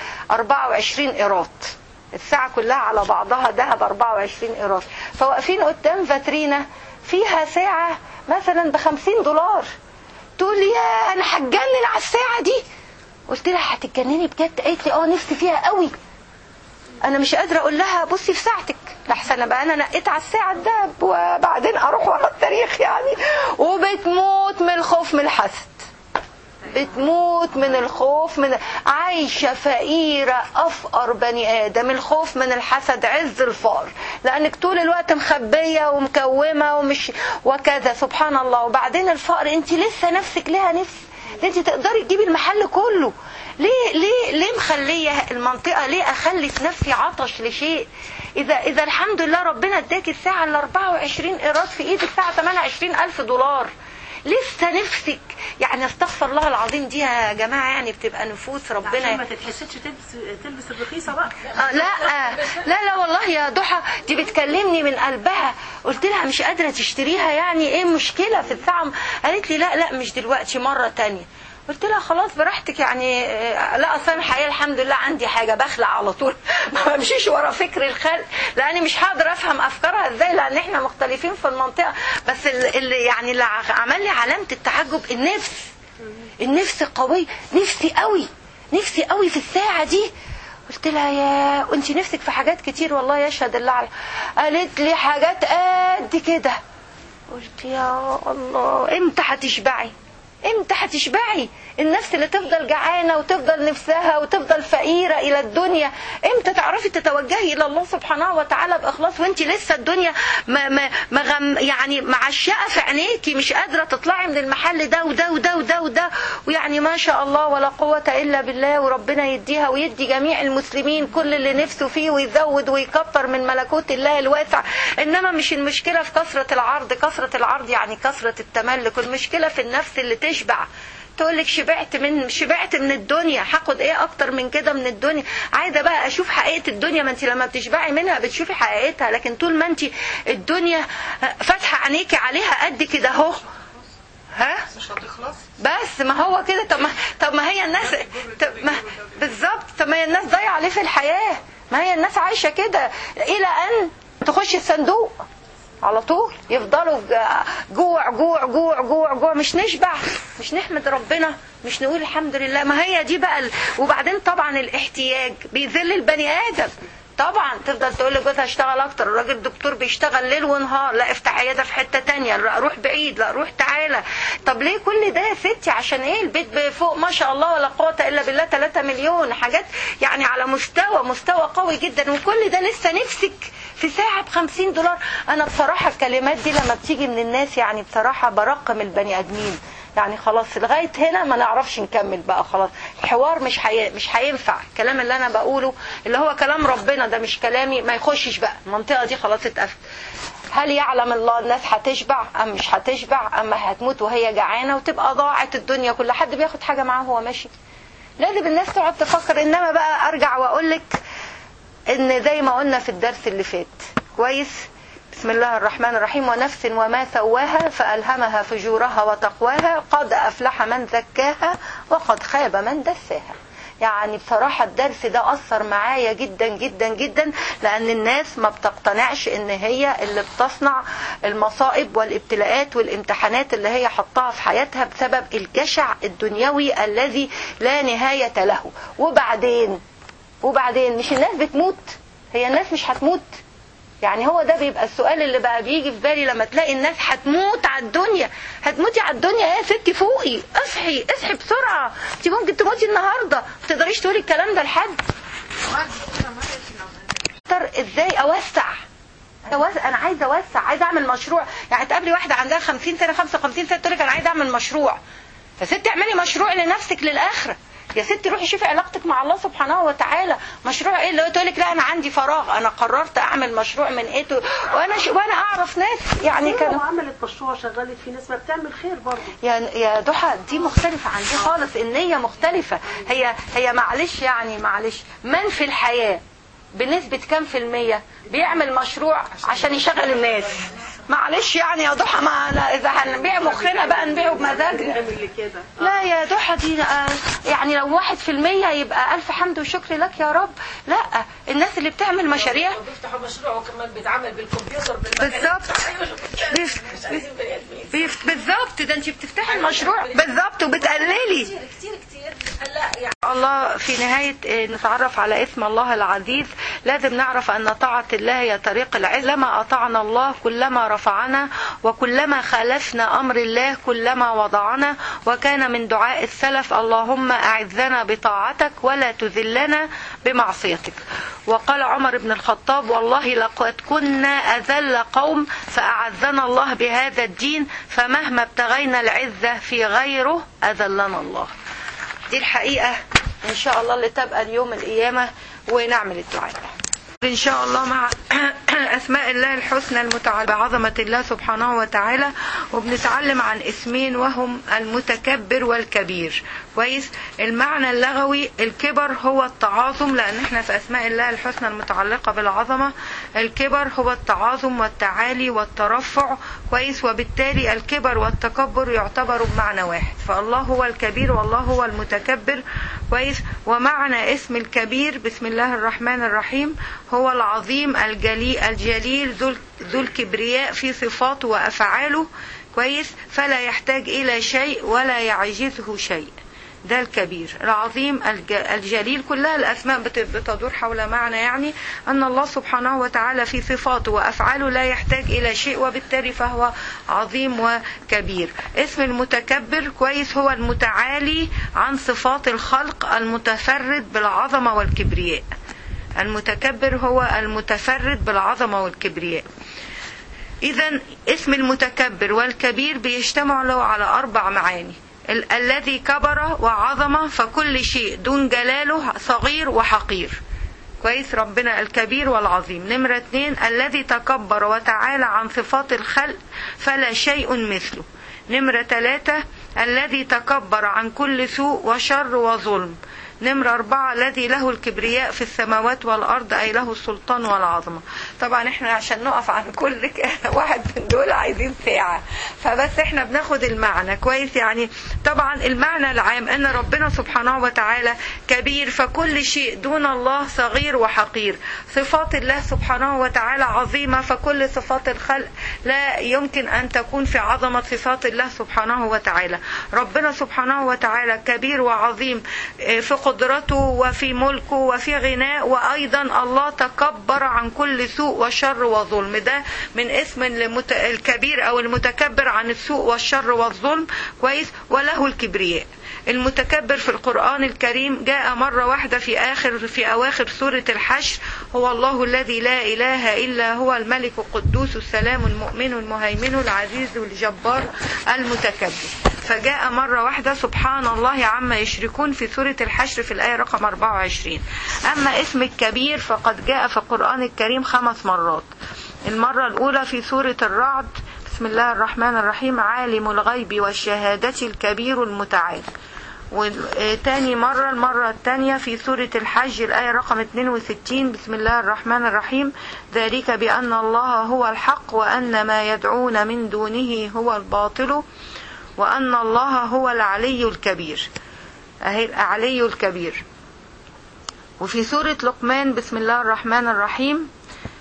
24 قيراط الساعه كلها على بعضها ذهب 24 قيراط فواقفين قدام فاترينا فيها ساعه مثلا ب 50 دولار تقول لي يا انا هتجنن على الساعه دي قلت لها هتتجنني بجد قالت لي اه نفسي فيها قوي انا مش قادره اقول لها بصي في ساعتك لحسن بقى انا نقيت على الساعه الدهب وبعدين اروح ورا التاريخ يعني وبتموت من الخوف من الحسد بتموت من الخوف من عايشة فقيرة أفقر بني آدم الخوف من الحسد عز الفقر لأنك طول الوقت مخبية ومكومة ومش وكذا سبحان الله وبعدين الفقر أنت لسه نفسك لها نفس ده أنت تقدري تجيبي المحل كله ليه ليه ليه مخليه المنطقه ليه اخلي في نفسي عطش لشيء اذا اذا الحمد لله ربنا اداك الساعه ال 24 قيراط في ايدك ساعه 28 الف دولار لسه نفسك يعني استغفر الله العظيم دي يا جماعه يعني بتبقى نفوس عشان ربنا ما تتحسدش تلبس تلبس الرخيصه بقى آه لا آه لا لا والله يا ضحى دي بتكلمني من قلبها قلت لها مش قادرة تشتريها يعني ايه مشكلة في الساعة قالت لي لا لا مش دلوقتي مرة تانية قلت لها خلاص براحتك يعني آه، لا اصلا الحقيقه الحمد لله عندي حاجه بخلع على طول ما بمشيش ورا فكر الخلق لاني مش هقدر افهم افكارها ازاي لان احنا مختلفين في المنطقه بس ال- اللي يعني اللي عمل لي علامه التعجب النفس النفس قوي نفسي قوي نفسي قوي في الساعه دي قلت لها يا وانت نفسك في حاجات كتير والله يشهد الله على قالت لي حاجات قد كده قلت يا الله امتى هتشبعي امتى هتشبعي النفس اللي تفضل جعانه وتفضل نفسها وتفضل فقيره الى الدنيا امتى تعرفي تتوجهي الى الله سبحانه وتعالى باخلاص وانت لسه الدنيا ما ما مغم يعني معشقه في عينيكي مش قادره تطلعي من المحل ده وده وده وده وده ويعني ما شاء الله ولا قوه الا بالله وربنا يديها ويدي جميع المسلمين كل اللي نفسه فيه ويزود ويكتر من ملكوت الله الواسع انما مش المشكله في كثره العرض كثره العرض يعني كثره التملك المشكله في النفس اللي تشبع تقول لك شبعت من شبعت من الدنيا هاخد ايه اكتر من كده من الدنيا عايزه بقى اشوف حقيقه الدنيا ما انت لما بتشبعي منها بتشوفي حقيقتها لكن طول ما انت الدنيا فاتحه عينيكي عليها قد كده اهو ها مش هتخلص بس ما هو كده طب ما طب ما هي الناس طب ما بالظبط طب ما هي الناس ضايعه ليه في الحياه ما هي الناس عايشه كده الى ان تخش الصندوق على طول يفضلوا جوع جوع جوع جوع جوع مش نشبع مش نحمد ربنا مش نقول الحمد لله ما هي دي بقى ال... وبعدين طبعا الاحتياج بيذل البني ادم طبعا تفضل تقول لجوزها اشتغل اكتر الراجل دكتور بيشتغل ليل ونهار لا افتح عياده في حته تانية لا روح بعيد لا روح تعالى طب ليه كل ده يا ستي عشان ايه البيت فوق ما شاء الله ولا قوه الا بالله 3 مليون حاجات يعني على مستوى مستوى قوي جدا وكل ده لسه نفسك في ساعة ب 50 دولار أنا بصراحة الكلمات دي لما بتيجي من الناس يعني بصراحة برقم البني آدمين يعني خلاص لغايه هنا ما نعرفش نكمل بقى خلاص الحوار مش حي... مش هينفع الكلام اللي انا بقوله اللي هو كلام ربنا ده مش كلامي ما يخشش بقى المنطقه دي خلاص اتقفلت هل يعلم الله الناس هتشبع ام مش هتشبع اما هتموت وهي جعانه وتبقى ضاعت الدنيا كل حد بياخد حاجه معاه وهو ماشي لازم الناس تقعد تفكر انما بقى ارجع واقول لك ان زي ما قلنا في الدرس اللي فات كويس بسم الله الرحمن الرحيم ونفس وما سواها فألهمها فجورها وتقواها قد أفلح من زكاها وقد خاب من دساها يعني بصراحة الدرس ده أثر معايا جدا جدا جدا لأن الناس ما بتقتنعش إن هي اللي بتصنع المصائب والابتلاءات والامتحانات اللي هي حطها في حياتها بسبب الجشع الدنيوي الذي لا نهاية له وبعدين وبعدين مش الناس بتموت هي الناس مش هتموت يعني هو ده بيبقى السؤال اللي بقى بيجي في بالي لما تلاقي الناس هتموت على الدنيا هتموتي على الدنيا يا ستي فوقي اصحي اصحي بسرعه انت ممكن تموتي النهارده ما تقدريش تقولي الكلام ده لحد ازاي اوسع أوسع. انا عايزه اوسع عايزه اعمل مشروع يعني تقابلي واحده عندها 50 سنه 55 سنه تقول لك انا عايزه اعمل مشروع فستي اعملي مشروع لنفسك للاخره يا ستي روحي شوفي علاقتك مع الله سبحانه وتعالى مشروع ايه اللي تقول لك لا انا عندي فراغ انا قررت اعمل مشروع من ايه تو... وانا ش... وانا اعرف ناس يعني لو كانوا عملت مشروع شغلت في ناس ما بتعمل خير برضه يا يا ضحى دي مختلفة عن دي خالص النية مختلفة هي هي معلش يعني معلش من في الحياة بنسبة كام في المية بيعمل مشروع عشان يشغل الناس معلش يعني يا ضحى ما أنا اذا هنبيع مخنا بقى نبيعه بمزاجنا نعمل اللي كده لا يا ضحى دي آه، يعني لو واحد في المية يبقى ألف حمد وشكر لك يا رب لا الناس اللي بتعمل مشاريع بيفتحوا مشروع وكمان بيتعمل بالكمبيوتر بالمكنة. بالظبط. مش عايزين بني آدمين. بيف- بالظبط ده انت بتفتحي المشروع بالظبط وبتقللي كتير كتير كتير لا يعني الله في نهاية آه، نتعرف على اسم الله العزيز لازم نعرف أن طاعة الله هي طريق العز لما أطعنا الله كلما رفعنا وكلما خالفنا أمر الله كلما وضعنا وكان من دعاء السلف اللهم أعزنا بطاعتك ولا تذلنا بمعصيتك وقال عمر بن الخطاب والله لقد كنا أذل قوم فأعزنا الله بهذا الدين فمهما ابتغينا العزة في غيره أذلنا الله دي الحقيقة إن شاء الله اللي تبقى اليوم القيامة ونعمل الدعاء إن شاء الله مع أسماء الله الحسنى المتعلقة بعظمة الله سبحانه وتعالى وبنتعلم عن اسمين وهم المتكبر والكبير كويس المعنى اللغوي الكبر هو التعاظم لأن احنا في أسماء الله الحسنى المتعلقة بالعظمة الكبر هو التعاظم والتعالي والترفع كويس وبالتالي الكبر والتكبر يعتبروا بمعنى واحد فالله هو الكبير والله هو المتكبر كويس ومعنى اسم الكبير بسم الله الرحمن الرحيم هو العظيم الجلي الجليل ذو ذو الكبرياء في صفاته وأفعاله كويس فلا يحتاج إلى شيء ولا يعجزه شيء ده الكبير العظيم الج- الجليل كلها الأسماء بت- بتدور حول معنى يعني أن الله سبحانه وتعالى في صفاته وأفعاله لا يحتاج إلى شيء وبالتالي فهو عظيم وكبير اسم المتكبر كويس هو المتعالي عن صفات الخلق المتفرد بالعظمة والكبرياء المتكبر هو المتفرد بالعظمة والكبرياء إذا اسم المتكبر والكبير بيجتمعوا على أربع معاني ال- الذي كبر وعظم فكل شيء دون جلاله صغير وحقير كويس ربنا الكبير والعظيم نمرة اتنين الذي تكبر وتعالى عن صفات الخلق فلا شيء مثله نمرة ثلاثة الذي تكبر عن كل سوء وشر وظلم نمرة أربعة الذي له الكبرياء في السماوات والأرض أي له السلطان والعظمة طبعا احنا عشان نقف عن كل ك- واحد من دول عايزين ساعة فبس احنا بناخد المعنى كويس يعني طبعا المعنى العام أن ربنا سبحانه وتعالى كبير فكل شيء دون الله صغير وحقير صفات الله سبحانه وتعالى عظيمة فكل صفات الخلق لا يمكن أن تكون في عظمة صفات الله سبحانه وتعالى ربنا سبحانه وتعالى كبير وعظيم آه، في قدرته وفي ملكه وفي غناء وأيضا الله تكبر عن كل سوء وشر وظلم ده من اسم المت... الكبير أو المتكبر عن السوء والشر والظلم كويس وله الكبرياء المتكبر في القرآن الكريم جاء مرة واحدة في آخر في أواخر سورة الحشر هو الله الذي لا إله إلا هو الملك القدوس السلام المؤمن المهيمن العزيز الجبار المتكبر فجاء مرة واحدة سبحان الله عما يشركون في سورة الحشر في الآية رقم 24 أما اسم الكبير فقد جاء في القرآن الكريم خمس مرات المرة الأولى في سورة الرعد بسم الله الرحمن الرحيم عالم الغيب والشهادة الكبير المتعال وتاني مرة المرة الثانية في سورة الحج الآية رقم 62 بسم الله الرحمن الرحيم ذلك بأن الله هو الحق وأن ما يدعون من دونه هو الباطل وأن الله هو العلي الكبير أهي العلي الكبير وفي سورة لقمان بسم الله الرحمن الرحيم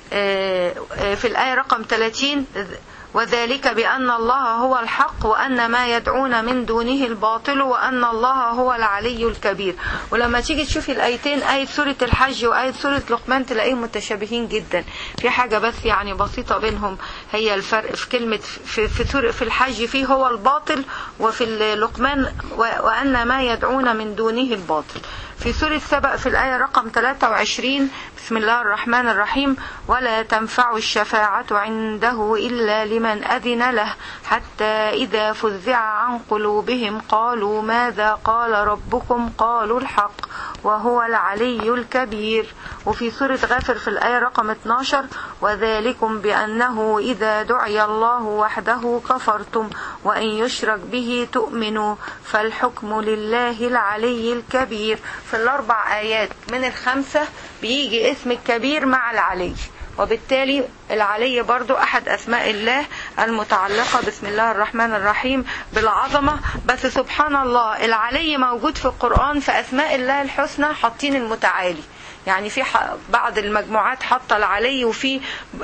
في الآية رقم 30 وذلك بأن الله هو الحق وأن ما يدعون من دونه الباطل وأن الله هو العلي الكبير ولما تيجي تشوفي الآيتين آية سورة الحج وآية سورة لقمان تلاقيهم متشابهين جدا في حاجة بس يعني بسيطة بينهم هي الفرق في كلمة في في, سورة في الحج فيه هو الباطل وفي لقمان وأن ما يدعون من دونه الباطل في سورة سبأ في الآية رقم 23 بسم الله الرحمن الرحيم ولا تنفع الشفاعة عنده إلا لمن أذن له حتى إذا فزع عن قلوبهم قالوا ماذا قال ربكم قالوا الحق وهو العلي الكبير وفي سورة غافر في الآية رقم 12 وذلكم بأنه إذا دعي الله وحده كفرتم وإن يشرك به تؤمنوا فالحكم لله العلي الكبير في الأربع آيات من الخمسة بيجي اسم الكبير مع العلي وبالتالي العلي برضو أحد أسماء الله المتعلقة بسم الله الرحمن الرحيم بالعظمة بس سبحان الله العلي موجود في القرآن في أسماء الله الحسنى حاطين المتعالي يعني في بعض المجموعات حاطه العلي وفي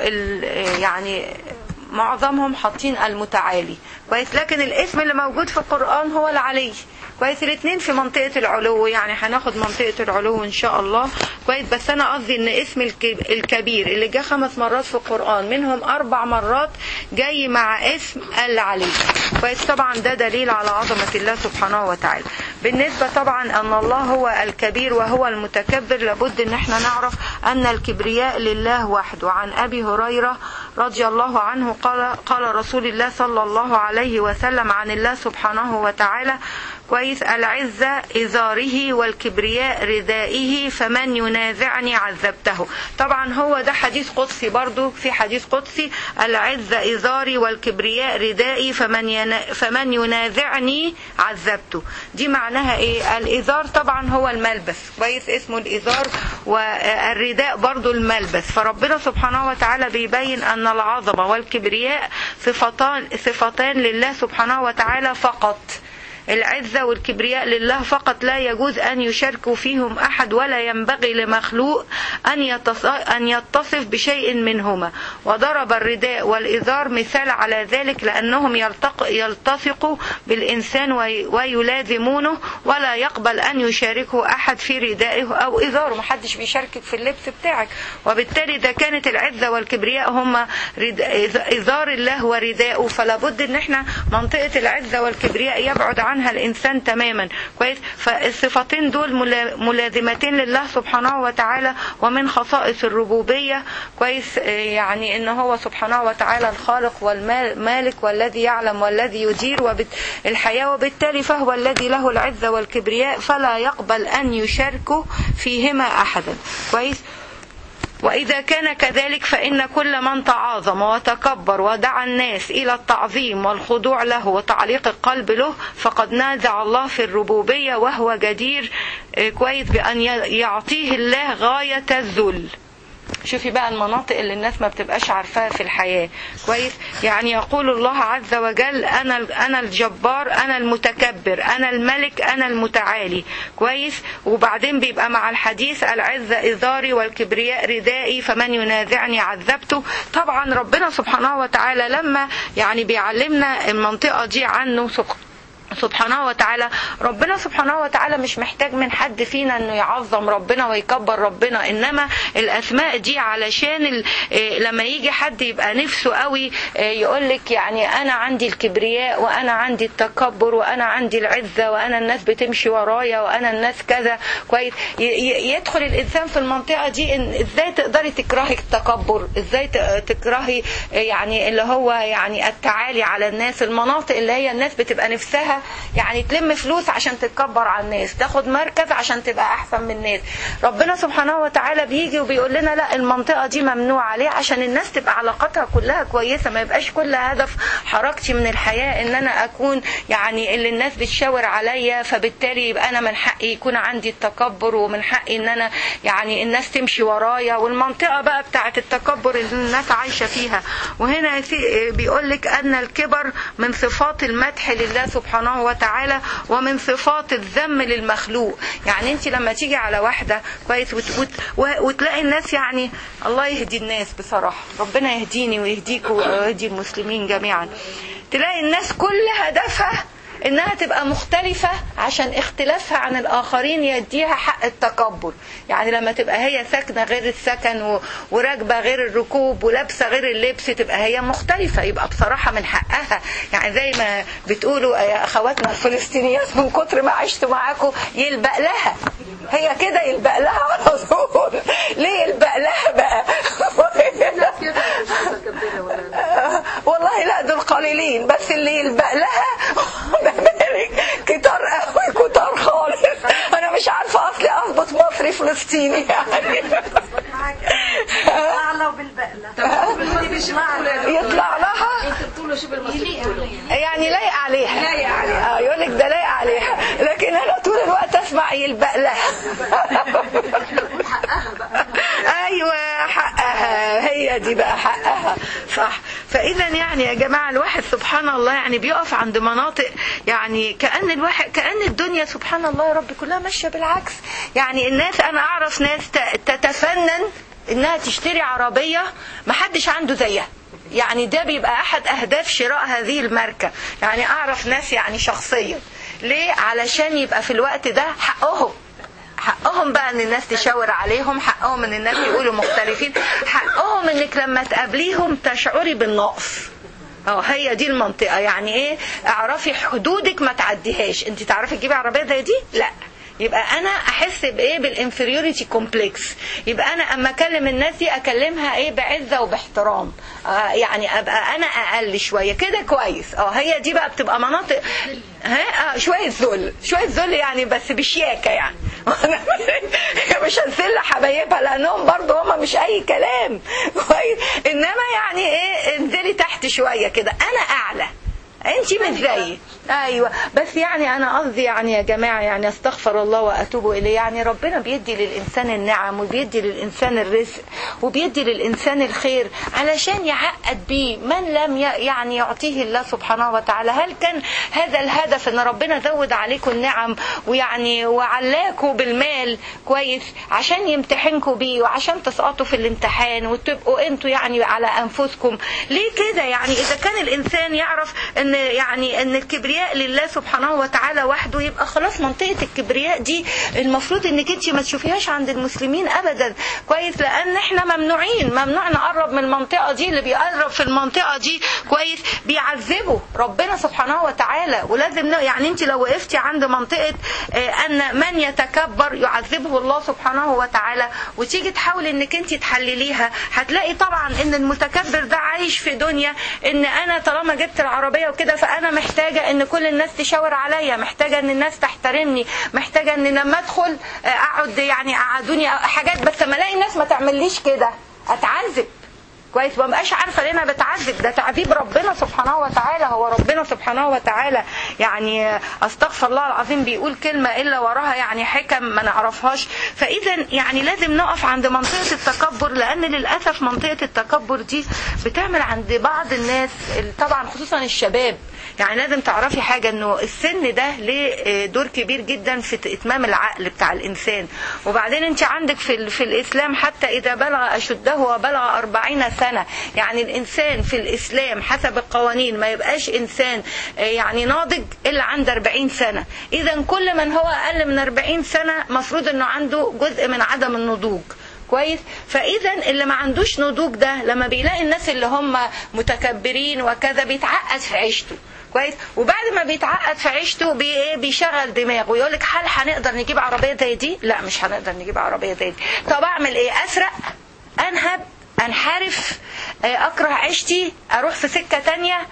يعني معظمهم حاطين المتعالي كويس لكن الاسم اللي موجود في القرآن هو العلي كويس الاثنين في منطقة العلو يعني هناخد منطقة العلو ان شاء الله كويس بس انا قصدي ان اسم الكبير اللي جه خمس مرات في القرآن منهم اربع مرات جاي مع اسم العلي كويس طبعا ده دليل على عظمة الله سبحانه وتعالى بالنسبة طبعا ان الله هو الكبير وهو المتكبر لابد ان احنا نعرف ان الكبرياء لله وحده عن ابي هريرة رضي الله عنه قال قال رسول الله صلى الله عليه وسلم عن الله سبحانه وتعالى كويس العزة إزاره والكبرياء ردائه فمن ينازعني عذبته طبعا هو ده حديث قدسي برضو في حديث قدسي العزة إزاري والكبرياء ردائي فمن, ينا فمن ينازعني عذبته دي معناها إيه الإزار طبعا هو الملبس كويس اسمه الإزار والرداء برضو الملبس فربنا سبحانه وتعالى بيبين أن العظمة والكبرياء صفتان, صفتان لله سبحانه وتعالى فقط العزة والكبرياء لله فقط لا يجوز أن يشاركوا فيهم أحد ولا ينبغي لمخلوق أن, أن يتصف بشيء منهما وضرب الرداء والإزار مثال على ذلك لأنهم يلتق يلتصقوا بالإنسان ويلازمونه ولا يقبل أن يشاركه أحد في ردائه أو إزاره محدش بيشاركك في اللبس بتاعك وبالتالي إذا كانت العزة والكبرياء هما إزار الله ورداءه فلا بد أن احنا منطقة العزة والكبرياء يبعد عنها عنها الإنسان تماما كويس فالصفتين دول ملازمتين لله سبحانه وتعالى ومن خصائص الربوبية كويس يعني إن هو سبحانه وتعالى الخالق والمالك والذي يعلم والذي يدير الحياة وبالتالي فهو الذي له العزة والكبرياء فلا يقبل أن يشاركه فيهما أحدا كويس وإذا كان كذلك فإن كل من تعاظم وتكبر ودعا الناس إلى التعظيم والخضوع له وتعليق القلب له فقد نازع الله في الربوبية وهو جدير كويس بأن يعطيه الله غاية الذل شوفي بقى المناطق اللي الناس ما بتبقاش عارفاها في الحياة كويس يعني يقول الله عز وجل أنا أنا الجبار أنا المتكبر أنا الملك أنا المتعالي كويس وبعدين بيبقى مع الحديث العزة إزاري والكبرياء ردائي فمن ينازعني عذبته طبعا ربنا سبحانه وتعالى لما يعني بيعلمنا المنطقة دي عنه سبحانه سبحانه وتعالى ربنا سبحانه وتعالى مش محتاج من حد فينا انه يعظم ربنا ويكبر ربنا انما الاسماء دي علشان ال... لما يجي حد يبقى نفسه قوي يقول لك يعني انا عندي الكبرياء وانا عندي التكبر وانا عندي العزه وانا الناس بتمشي ورايا وانا الناس كذا كويس ي... يدخل الانسان في المنطقه دي ان ازاي تقدري تكرهي التكبر ازاي تكرهي يعني اللي هو يعني التعالي على الناس المناطق اللي هي الناس بتبقى نفسها يعني تلم فلوس عشان تتكبر على الناس تاخد مركز عشان تبقى احسن من الناس ربنا سبحانه وتعالى بيجي وبيقول لنا لا المنطقه دي ممنوعه ليه عشان الناس تبقى علاقاتها كلها كويسه ما يبقاش كل هدف حركتي من الحياه ان انا اكون يعني اللي الناس بتشاور عليا فبالتالي يبقى انا من حقي يكون عندي التكبر ومن حقي ان انا يعني الناس تمشي ورايا والمنطقه بقى بتاعه التكبر اللي الناس عايشه فيها وهنا بيقول لك ان الكبر من صفات المدح لله سبحانه وتعالى ومن صفات الذم للمخلوق يعني انت لما تيجي على واحده كويس وت... وت... وتلاقي الناس يعني الله يهدي الناس بصراحه ربنا يهديني ويهديكم ويهدي المسلمين جميعا تلاقي الناس كل هدفها انها تبقى مختلفة عشان اختلافها عن الاخرين يديها حق التكبر يعني لما تبقى هي ساكنة غير السكن و... وراكبة غير الركوب ولابسة غير اللبس تبقى هي مختلفة يبقى بصراحة من حقها يعني زي ما بتقولوا يا اخواتنا الفلسطينيات من كتر ما عشت معاكم يلبق لها هي كده يلبق لها على طول ليه يلبق لها بقى والله لا دول قليلين بس اللي يلبق لها كتار قوي كتار خالص انا مش عارفه اصلي اضبط مصري فلسطيني يعني اعلى وبالبقله يطلع لها انت بتقولوا شو بالمصري يعني لايق عليها لايق عليها اه يقول لك ده لايق عليها لكن انا طول الوقت اسمع يلبق لها ايوه حقها هي دي بقى حقها صح فاذا يعني يا جماعه الواحد سبحان الله يعني بيقف عند مناطق يعني كان الواحد كان الدنيا سبحان الله يا رب كلها ماشيه بالعكس يعني الناس انا اعرف ناس تتفنن انها تشتري عربيه ما حدش عنده زيها يعني ده بيبقى احد اهداف شراء هذه الماركه يعني اعرف ناس يعني شخصيا ليه علشان يبقى في الوقت ده حقهم حقهم بقى ان الناس تشاور عليهم حقهم ان الناس يقولوا مختلفين حقهم انك لما تقابليهم تشعري بالنقص اه هي دي المنطقه يعني ايه اعرفي حدودك ما تعديهاش انت تعرفي تجيبي عربيه زي دي لا يبقى انا احس بايه بالانفيريوريتي كومبلكس يبقى انا اما اكلم الناس دي اكلمها ايه بعزه وباحترام آه يعني ابقى انا اقل شويه كده كويس اه هي دي بقى بتبقى مناطق ها آه شويه ذل شويه ذل يعني بس بشياكه يعني مش هنسل حبايبها لانهم برضه هم مش اي كلام كويس انما يعني ايه انزلي تحت شويه كده انا اعلى انت مش زيي ايوه بس يعني انا قصدي يعني يا جماعه يعني استغفر الله واتوب اليه يعني ربنا بيدي للانسان النعم وبيدي للانسان الرزق وبيدي للانسان الخير علشان يعقد بيه من لم يعني يعطيه الله سبحانه وتعالى هل كان هذا الهدف ان ربنا زود عليكم النعم ويعني وعلاكوا بالمال كويس عشان يمتحنكم بيه وعشان تسقطوا في الامتحان وتبقوا انتوا يعني على انفسكم ليه كده يعني اذا كان الانسان يعرف ان يعني ان الكبرياء لله سبحانه وتعالى وحده يبقى خلاص منطقه الكبرياء دي المفروض انك انت ما تشوفيهاش عند المسلمين ابدا كويس لان احنا ممنوعين ممنوع نقرب من المنطقه دي اللي بيقرب في المنطقه دي كويس بيعذبه ربنا سبحانه وتعالى ولازم يعني انت لو وقفتي عند منطقه ان من يتكبر يعذبه الله سبحانه وتعالى وتيجي تحاولي انك انت تحلليها هتلاقي طبعا ان المتكبر ده عايش في دنيا ان انا طالما جبت العربيه وكده فانا محتاجه ان كل الناس تشاور عليا محتاجه ان الناس تحترمني محتاجه ان لما ادخل اقعد يعني قعدوني حاجات بس لما الاقي الناس ما تعمليش كده اتعذب كويس ما بقاش عارفه ليه انا بتعذب ده تعذيب ربنا سبحانه وتعالى هو ربنا سبحانه وتعالى يعني استغفر الله العظيم بيقول كلمه الا وراها يعني حكم ما نعرفهاش فاذا يعني لازم نقف عند منطقه التكبر لان للاسف منطقه التكبر دي بتعمل عند بعض الناس طبعا خصوصا الشباب يعني لازم تعرفي حاجة انه السن ده ليه دور كبير جدا في اتمام العقل بتاع الانسان وبعدين انت عندك في, في الاسلام حتى اذا بلغ اشده وبلغ أربعين سنة يعني الانسان في الاسلام حسب القوانين ما يبقاش انسان يعني ناضج الا عند 40 سنة اذا كل من هو اقل من 40 سنة مفروض انه عنده جزء من عدم النضوج كويس فاذا اللي ما عندوش نضوج ده لما بيلاقي الناس اللي هم متكبرين وكذا بيتعقد في عيشته كويس وبعد ما بيتعقد في عيشته بي بيشغل دماغه ويقول لك هل هنقدر نجيب عربيه زي دي لا مش هنقدر نجيب عربيه زي دي طب اعمل ايه اسرق انهب انحرف اكره عيشتي اروح في سكه تانية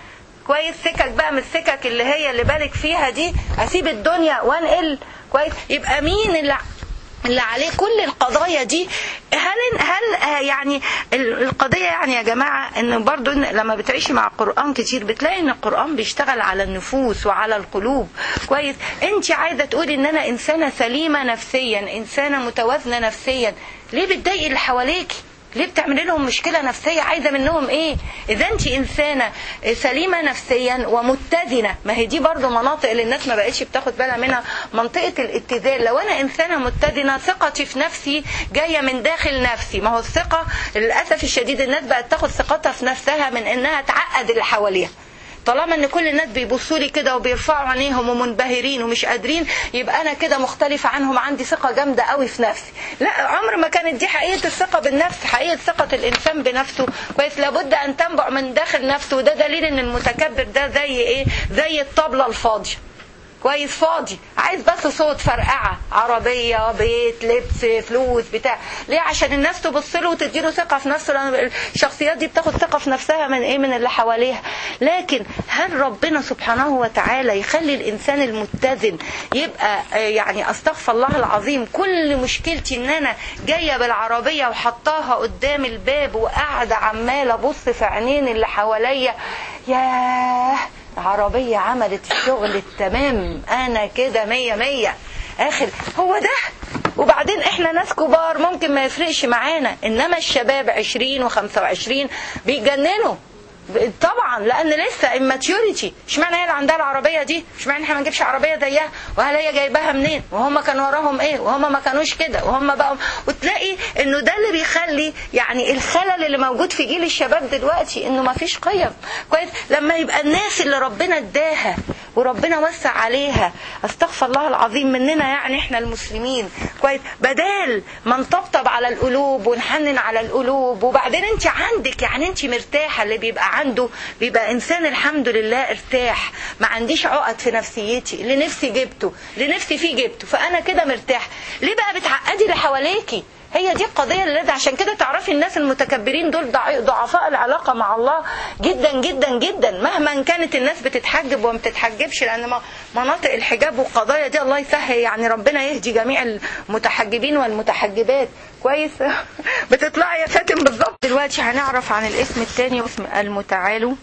كويس سكك بقى من السكك اللي هي اللي بالك فيها دي اسيب الدنيا وانقل كويس يبقى مين اللي اللي عليه كل القضايا دي هل هل آه يعني ال- القضيه يعني يا جماعه ان برضو إن لما بتعيشي مع القران كتير بتلاقي ان القران بيشتغل على النفوس وعلى القلوب كويس انت عايزه تقولي ان انا انسانه سليمه نفسيا انسانه متوازنه نفسيا ليه بتضايقي اللي حواليكي ليه بتعملي لهم مشكله نفسيه عايزه منهم ايه اذا انت انسانه سليمه نفسيا ومتزنه ما هي دي برضو مناطق اللي الناس ما بقتش بتاخد بالها منها منطقه الاتزان لو انا انسانه متزنه ثقتي في نفسي جايه من داخل نفسي ما هو الثقه للاسف الشديد الناس بقت تاخد ثقتها في نفسها من انها تعقد اللي حواليها طالما ان كل الناس بيبصوا لي كده وبيرفعوا عينيهم ومنبهرين ومش قادرين يبقى انا كده مختلفه عنهم عندي ثقه جامده قوي في نفسي لا عمر ما كانت دي حقيقه الثقه بالنفس حقيقه ثقه الانسان بنفسه كويس لابد ان تنبع من داخل نفسه وده دليل ان المتكبر ده زي ايه زي الطبله الفاضيه كويس فاضي عايز بس صوت فرقعه عربيه بيت لبس فلوس بتاع ليه عشان الناس تبص له وتدي له ثقه في نفسه لان الشخصيات دي بتاخد ثقه في نفسها من ايه من اللي حواليها لكن هل ربنا سبحانه وتعالى يخلي الانسان المتزن يبقى آه، يعني استغفر الله العظيم كل مشكلتي ان انا جايه بالعربيه وحطاها قدام الباب وقاعده عماله ابص في عينين اللي حواليا ياه عربية عملت الشغل التمام أنا كده مية مية آخر هو ده وبعدين احنا ناس كبار ممكن ما يفرقش معانا انما الشباب عشرين وخمسة وعشرين بيجننوا ب- طبعا لان لسه immaturity اشمعنى هي اللي عندها العربيه دي اشمعنى احنا ما نجيبش عربيه زيها وهل هي جايباها منين وهم كان وراهم ايه وهم ما كانوش كده وهم بقى وتلاقي انه ده اللي بيخلي يعني الخلل اللي موجود في جيل الشباب دلوقتي انه ما فيش قيم كويس لما يبقى الناس اللي ربنا اداها وربنا وسع عليها استغفر الله العظيم مننا يعني احنا المسلمين كويس بدال ما نطبطب على القلوب ونحنن على القلوب وبعدين انت عندك يعني انت مرتاحه اللي بيبقى عنده بيبقى انسان الحمد لله ارتاح ما عنديش عقد في نفسيتي اللي نفسي جبته اللي نفسي فيه جبته فانا كده مرتاح ليه بقى بتعقدي اللي حواليكي هي دي القضية اللي لازم عشان كده تعرفي الناس المتكبرين دول ضع- ضعفاء العلاقة مع الله جدا جدا جدا مهما كانت الناس بتتحجب وما بتتحجبش لأن ما- مناطق الحجاب والقضايا دي الله يسهل يعني ربنا يهدي جميع المتحجبين والمتحجبات كويس بتطلعي يا فاتن بالظبط دلوقتي هنعرف عن الاسم الثاني اسم المتعالو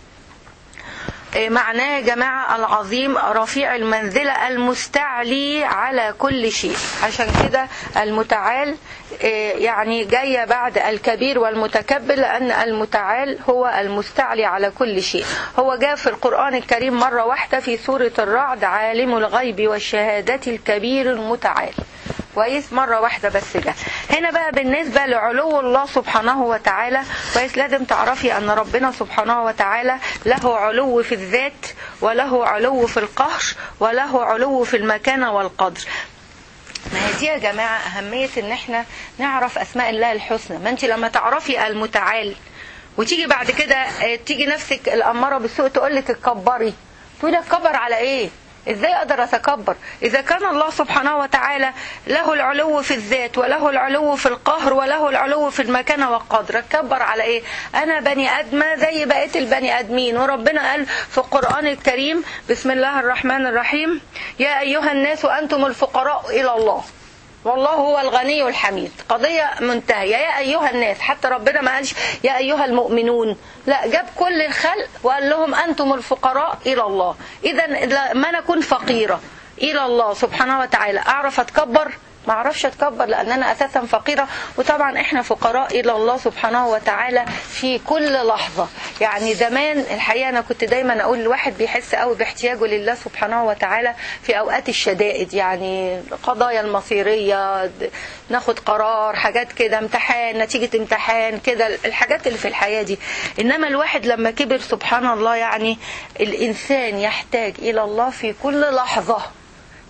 إيه معناه يا جماعة العظيم رفيع المنزلة المستعلي على كل شيء عشان كده المتعال إيه يعني جاية بعد الكبير والمتكبر لأن المتعال هو المستعلي على كل شيء هو جاء في القرآن الكريم مرة واحدة في سورة الرعد عالم الغيب والشهادة الكبير المتعال كويس مرة واحدة بس ده هنا بقى بالنسبة لعلو الله سبحانه وتعالى كويس لازم تعرفي أن ربنا سبحانه وتعالى له علو في الذات وله علو في القهر وله علو في المكانة والقدر ما هي دي يا جماعة أهمية إن إحنا نعرف أسماء الله الحسنى ما أنت لما تعرفي المتعال وتيجي بعد كده آه، تيجي نفسك الأمارة بالسوء تقول لك اتكبري تقولي اتكبر على إيه؟ ازاي اقدر اتكبر اذا كان الله سبحانه وتعالى له العلو في الذات وله العلو في القهر وله العلو في المكانه والقدر اتكبر على ايه انا بني ادمه زي بقيه البني ادمين وربنا قال في القران الكريم بسم الله الرحمن الرحيم يا ايها الناس انتم الفقراء الى الله والله هو الغني الحميد قضية منتهية يا أيها الناس حتى ربنا ما قالش يا أيها المؤمنون لا جاب كل الخلق وقال لهم أنتم الفقراء إلى الله إذا لما أنا أكون فقيرة إلى الله سبحانه وتعالى أعرف أتكبر ما اعرفش اتكبر لان انا اساسا فقيره وطبعا احنا فقراء الى الله سبحانه وتعالى في كل لحظه يعني زمان الحقيقه انا كنت دايما اقول الواحد بيحس قوي باحتياجه لله سبحانه وتعالى في اوقات الشدائد يعني القضايا المصيريه د- ناخد قرار حاجات كده امتحان نتيجه امتحان كده الحاجات اللي في الحياه دي انما الواحد لما كبر سبحان الله يعني الانسان يحتاج الى الله في كل لحظه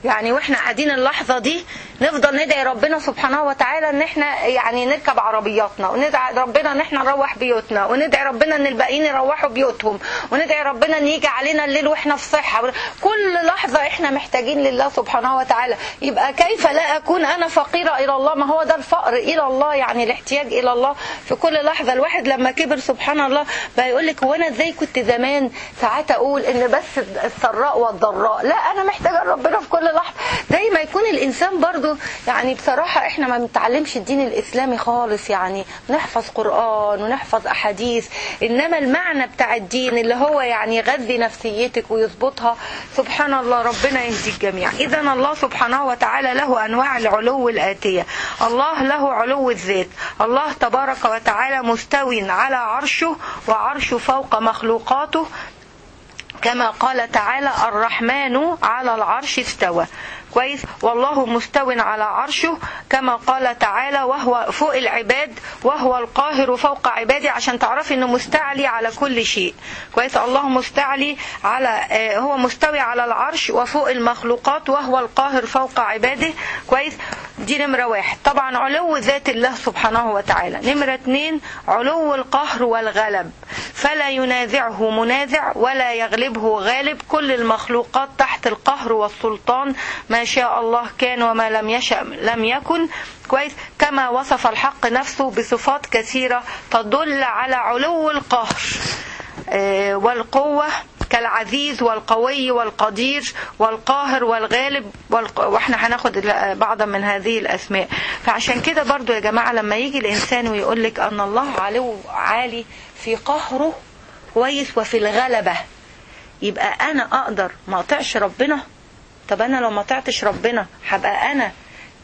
يعني واحنا قاعدين اللحظة دي نفضل ندعي ربنا سبحانه وتعالى ان احنا يعني نركب عربياتنا وندعي ربنا ان احنا نروح بيوتنا وندعي ربنا ان الباقيين يروحوا بيوتهم وندعي ربنا ان يجي علينا الليل واحنا في صحة كل لحظة احنا محتاجين لله سبحانه وتعالى يبقى كيف لا اكون انا فقيرة الى الله ما هو ده الفقر الى الله يعني الاحتياج الى الله في كل لحظة الواحد لما كبر سبحان الله بقى يقول لك هو انا ازاي كنت زمان ساعات اقول ان بس السراء والضراء لا انا محتاجة ربنا في كل لحظة زي ما يكون الانسان برضو يعني بصراحة احنا ما بنتعلمش الدين الاسلامي خالص يعني نحفظ قرآن ونحفظ احاديث انما المعنى بتاع الدين اللي هو يعني يغذي نفسيتك ويظبطها سبحان الله ربنا يهدي الجميع اذا الله سبحانه وتعالى له انواع العلو الاتية الله له علو الذات الله تبارك وتعالى مستوي على عرشه وعرشه فوق مخلوقاته كما قال تعالى الرحمن على العرش استوى كويس والله مستو على عرشه كما قال تعالى وهو فوق العباد وهو القاهر فوق عباده عشان تعرفي انه مستعلي على كل شيء كويس الله مستعلي على هو مستوي على العرش وفوق المخلوقات وهو القاهر فوق عباده كويس دي نمرة واحد طبعا علو ذات الله سبحانه وتعالى نمرة اتنين علو القهر والغلب فلا ينازعه منازع ولا يغلبه غالب كل المخلوقات تحت القهر والسلطان ما شاء الله كان وما لم يشأ لم يكن كويس كما وصف الحق نفسه بصفات كثيرة تدل على علو القهر والقوة كالعزيز والقوي والقدير والقاهر والغالب والق... واحنا هناخد بعضا من هذه الاسماء فعشان كده برضو يا جماعة لما يجي الانسان ويقول لك ان الله علو عالي في قهره كويس وفي الغلبة يبقى انا اقدر ما اطيعش ربنا طب انا لو ما طعتش ربنا هبقى انا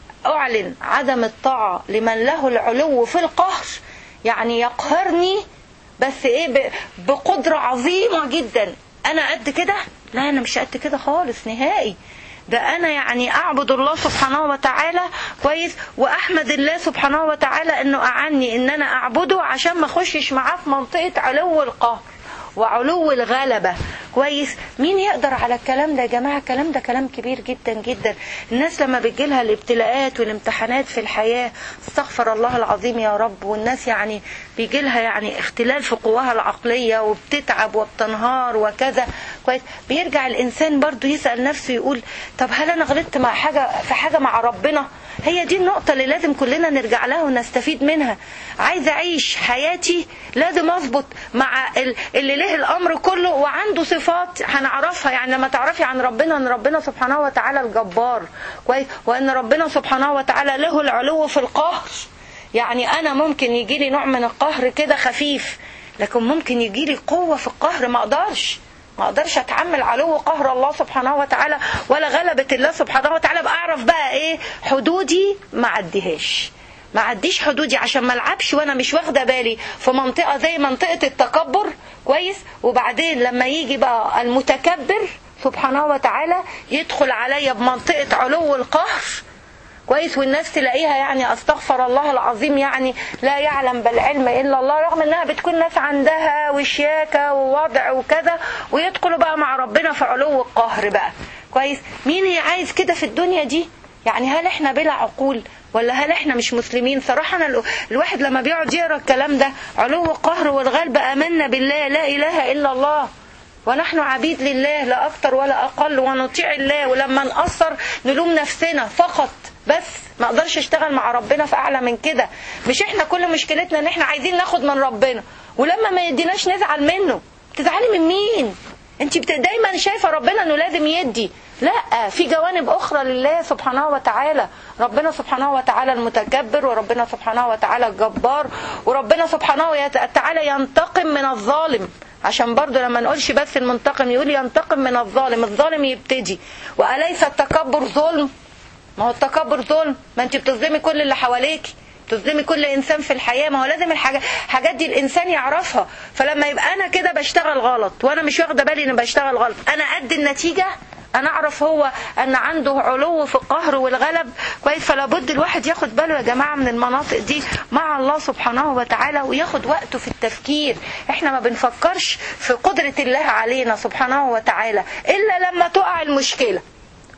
اعلن عدم الطاعة لمن له العلو في القهر يعني يقهرني بس ايه بقدرة عظيمة جدا انا قد كده لا انا مش قد كده خالص نهائي ده انا يعني اعبد الله سبحانه وتعالى كويس واحمد الله سبحانه وتعالى انه اعني ان انا اعبده عشان ما اخشش معاه في منطقة علو القهر وعلو الغلبة كويس مين يقدر على الكلام ده يا جماعة الكلام ده كلام كبير جدا جدا الناس لما بتجيلها الابتلاءات والامتحانات في الحياة استغفر الله العظيم يا رب والناس يعني بيجيلها يعني اختلال في قواها العقلية وبتتعب وبتنهار وكذا كويس بيرجع الانسان برضو يسأل نفسه يقول طب هل انا غلطت مع حاجة في حاجة مع ربنا هي دي النقطة اللي لازم كلنا نرجع لها ونستفيد منها عايزة أعيش حياتي لازم أظبط مع اللي له الأمر كله وعنده صفات هنعرفها يعني لما تعرفي عن ربنا أن ربنا سبحانه وتعالى الجبار كويس وأن ربنا سبحانه وتعالى له العلو في القهر يعني أنا ممكن يجي لي نوع من القهر كده خفيف لكن ممكن يجي لي قوة في القهر ما أقدرش ما اقدرش اتحمل علو قهر الله سبحانه وتعالى ولا غلبة الله سبحانه وتعالى بعرف بقى ايه حدودي ما عديهاش ما عديش حدودي عشان ما العبش وانا مش واخده بالي في منطقه زي منطقه التكبر كويس وبعدين لما يجي بقى المتكبر سبحانه وتعالى يدخل عليا بمنطقه علو القهر كويس والناس تلاقيها يعني استغفر الله العظيم يعني لا يعلم بالعلم الا الله رغم انها بتكون ناس عندها وشياكه ووضع وكذا ويدخلوا بقى مع ربنا في علو القهر بقى كويس مين عايز كده في الدنيا دي يعني هل احنا بلا عقول ولا هل احنا مش مسلمين صراحة أنا الواحد لما بيقعد يقرا الكلام ده علو القهر والغلب آمنا بالله لا إله إلا الله ونحن عبيد لله لا أكتر ولا أقل ونطيع الله ولما نقصر نلوم نفسنا فقط بس ما اقدرش اشتغل مع ربنا في اعلى من كده مش احنا كل مشكلتنا ان احنا عايزين ناخد من ربنا ولما ما يديناش نزعل منه تزعلي من مين انت دايما شايفه ربنا انه لازم يدي لا في جوانب اخرى لله سبحانه وتعالى ربنا سبحانه وتعالى المتكبر وربنا سبحانه وتعالى الجبار وربنا سبحانه وتعالى ينتقم من الظالم عشان برضه لما نقولش بس المنتقم يقول ينتقم من الظالم الظالم يبتدي وأليس التكبر ظلم ما هو التكبر ظلم ما انت بتظلمي كل اللي حواليك تظلمي كل انسان في الحياه ما هو لازم الحاجات الحاجات دي الانسان يعرفها فلما يبقى انا كده بشتغل غلط وانا مش واخده بالي اني بشتغل غلط انا قد النتيجه انا اعرف هو ان عنده علو في القهر والغلب كويس فلا بد الواحد ياخد باله يا جماعه من المناطق دي مع الله سبحانه وتعالى وياخد وقته في التفكير احنا ما بنفكرش في قدره الله علينا سبحانه وتعالى الا لما تقع المشكله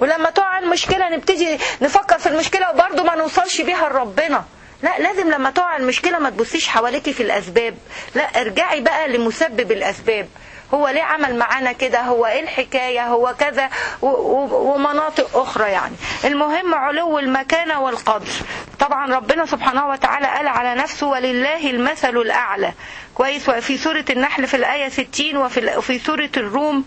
ولما تقع المشكله نبتدي نفكر في المشكله وبرضه ما نوصلش بيها لربنا لا لازم لما تقع المشكله ما تبصيش حواليكي في الاسباب لا ارجعي بقى لمسبب الاسباب هو ليه عمل معانا كده هو ايه الحكاية هو كذا و- و- ومناطق اخرى يعني المهم علو المكانة والقدر طبعا ربنا سبحانه وتعالى قال على نفسه ولله المثل الاعلى كويس وفي سورة النحل في الآية 60 وفي ال- وفي سورة الروم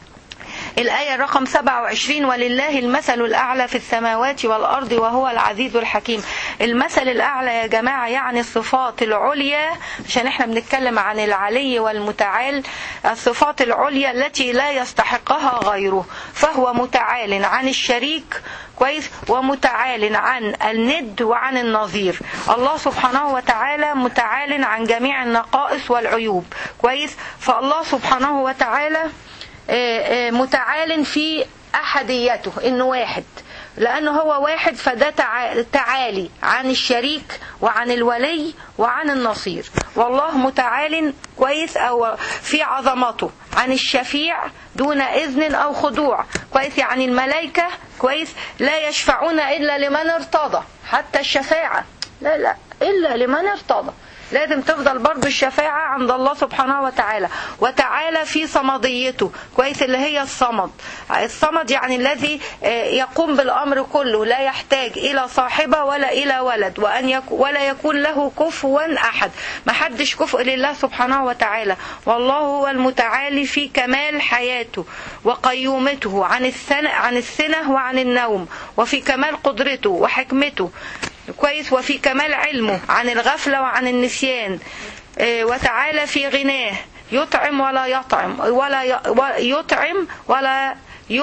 الآية رقم 27 ولله المثل الأعلى في السماوات والأرض وهو العزيز الحكيم المثل الأعلى يا جماعة يعني الصفات العليا عشان احنا بنتكلم عن العلي والمتعال الصفات العليا التي لا يستحقها غيره فهو متعال عن الشريك كويس ومتعال عن الند وعن النظير الله سبحانه وتعالى متعال عن جميع النقائص والعيوب كويس فالله سبحانه وتعالى آه، آه، متعال في أحديته إنه واحد لأنه هو واحد فده تع- تعالي عن الشريك وعن الولي وعن النصير والله متعال كويس أو في عظمته عن الشفيع دون إذن أو خضوع كويس يعني الملائكة كويس لا يشفعون إلا لمن ارتضى حتى الشفاعة لا لا إلا لمن ارتضى لازم تفضل برضو الشفاعة عند الله سبحانه وتعالى وتعالى في صمديته كويس اللي هي الصمد الصمد يعني الذي آه، يقوم بالأمر كله لا يحتاج إلى صاحبة ولا إلى ولد وأن يك ولا يكون له كفوا أحد ما حدش كفء لله سبحانه وتعالى والله هو المتعالي في كمال حياته وقيومته عن السنة عن السنة وعن النوم وفي كمال قدرته وحكمته كويس وفي كمال علمه عن الغفلة وعن النسيان آه، وتعالى في غناه يطعم ولا يطعم ولا ي- و- يطعم ولا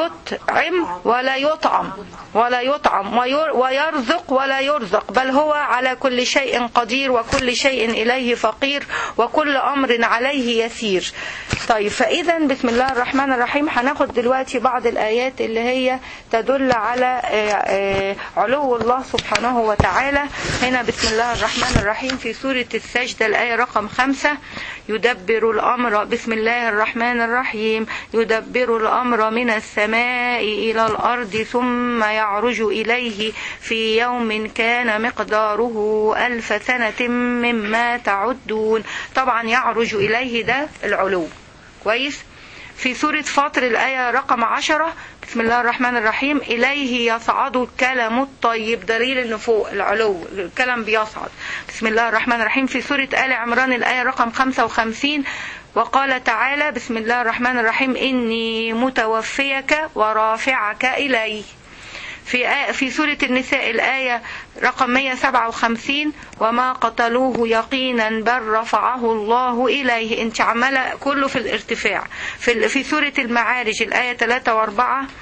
يطعم ولا يطعم ولا يطعم وير- ويرزق ولا يرزق بل هو على كل شيء قدير وكل شيء إليه فقير وكل أمر عليه يسير طيب فإذا بسم الله الرحمن الرحيم هناخد دلوقتي بعض الآيات اللي هي تدل على آه، آه، علو الله سبحانه وتعالى هنا بسم الله الرحمن الرحيم في سورة السجدة الآية رقم خمسة يدبر الأمر بسم الله الرحمن الرحيم يدبر الأمر من السماء إلى الأرض ثم يعرج إليه في يوم كان مقداره ألف سنة مما تعدون طبعا يعرج إليه ده العلو كويس في سورة فاطر الآية رقم عشرة بسم الله الرحمن الرحيم إليه يصعد الكلم الطيب دليل إنه فوق العلو الكلم بيصعد بسم الله الرحمن الرحيم في سورة آل عمران الآية رقم 55 وقال تعالى بسم الله الرحمن الرحيم إني متوفيك ورافعك إلي في آية في سورة النساء الآية رقم 157 وما قتلوه يقينا بل رفعه الله إليه انت عمالة كله في الارتفاع في, ال- في سورة المعارج الآية 3 و4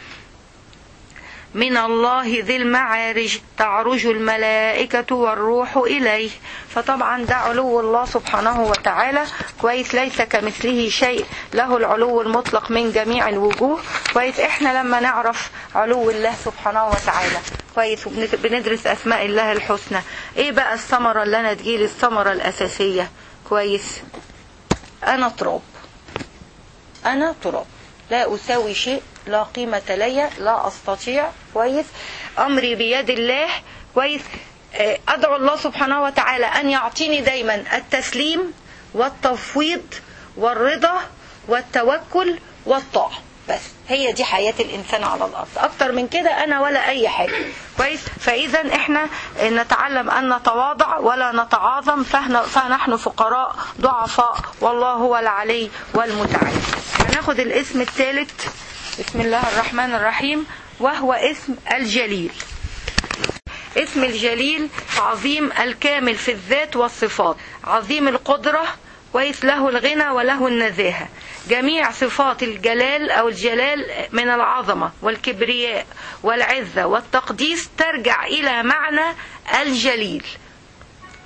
من الله ذي المعارج تعرج الملائكة والروح إليه فطبعا ده علو الله سبحانه وتعالى كويس ليس كمثله شيء له العلو المطلق من جميع الوجوه كويس احنا لما نعرف علو الله سبحانه وتعالى كويس وبندرس أسماء الله الحسنى ايه بقى الثمرة اللي انا تجيلي الثمرة الأساسية كويس أنا تراب أنا تراب لا أساوي شيء لا قيمة لي لا أستطيع كويس أمري بيد الله كويس آه، أدعو الله سبحانه وتعالى أن يعطيني دايما التسليم والتفويض والرضا والتوكل والطاعة بس هي دي حياة الإنسان على الأرض أكتر من كده أنا ولا أي حاجة كويس فإذا إحنا نتعلم أن نتواضع ولا نتعاظم فهن- فنحن فقراء ضعفاء والله هو العلي والمتعال هناخد الاسم الثالث بسم الله الرحمن الرحيم وهو اسم الجليل اسم الجليل عظيم الكامل في الذات والصفات عظيم القدرة كويس له الغنى وله النزاهة جميع صفات الجلال أو الجلال من العظمة والكبرياء والعزة والتقديس ترجع إلى معنى الجليل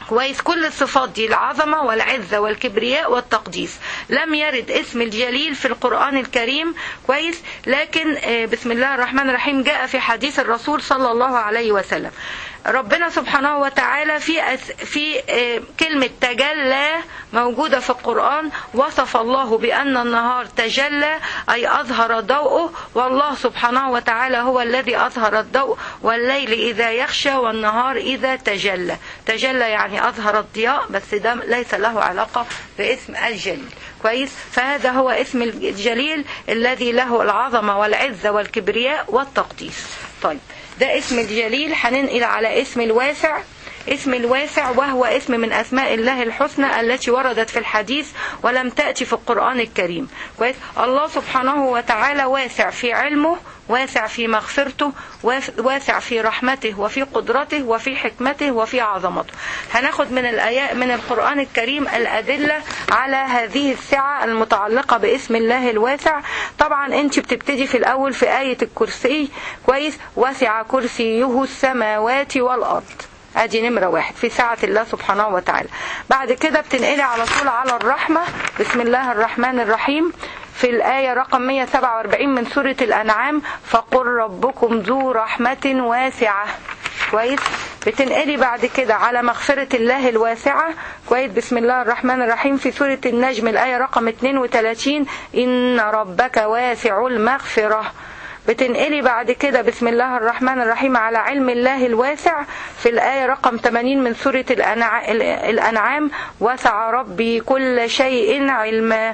كويس كل الصفات دي العظمة والعزة والكبرياء والتقديس لم يرد اسم الجليل في القرآن الكريم كويس لكن آه، بسم الله الرحمن الرحيم جاء في حديث الرسول صلى الله عليه وسلم ربنا سبحانه وتعالى في أس في آه، كلمة تجلى موجودة في القرآن وصف الله بأن النهار تجلى أي أظهر ضوءه والله سبحانه وتعالى هو الذي أظهر الضوء والليل إذا يخشى والنهار إذا تجلى تجلى يعني أظهر الضياء بس ده ليس له علاقة باسم الجليل كويس فهذا هو اسم الجليل الذي له العظمة والعزة والكبرياء والتقديس طيب ده اسم الجليل هننقل على اسم الواسع اسم الواسع وهو اسم من اسماء الله الحسنى التي وردت في الحديث ولم تأتي في القرآن الكريم كويس الله سبحانه وتعالى واسع في علمه واسع في مغفرته واف- واسع في رحمته وفي قدرته وفي حكمته وفي عظمته هناخد من الآيات من القرآن الكريم الأدلة على هذه السعة المتعلقة باسم الله الواسع طبعا انت بتبتدي في الأول في آية الكرسي كويس وسع كرسيه السماوات والأرض ادي نمرة واحد في سعة الله سبحانه وتعالى بعد كده بتنقلي على طول على الرحمة بسم الله الرحمن الرحيم في الآية رقم 147 من سورة الأنعام فقل ربكم ذو رحمة واسعة كويس بتنقلي بعد كده على مغفرة الله الواسعة كويس بسم الله الرحمن الرحيم في سورة النجم الآية رقم 32 إن ربك واسع المغفرة بتنقلي بعد كده بسم الله الرحمن الرحيم على علم الله الواسع في الآية رقم 80 من سورة الأنع- الأنعام وسع ربي كل شيء علما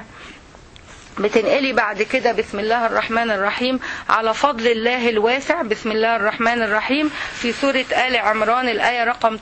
بتنقلي بعد كده بسم الله الرحمن الرحيم على فضل الله الواسع بسم الله الرحمن الرحيم في سورة آل عمران الآية رقم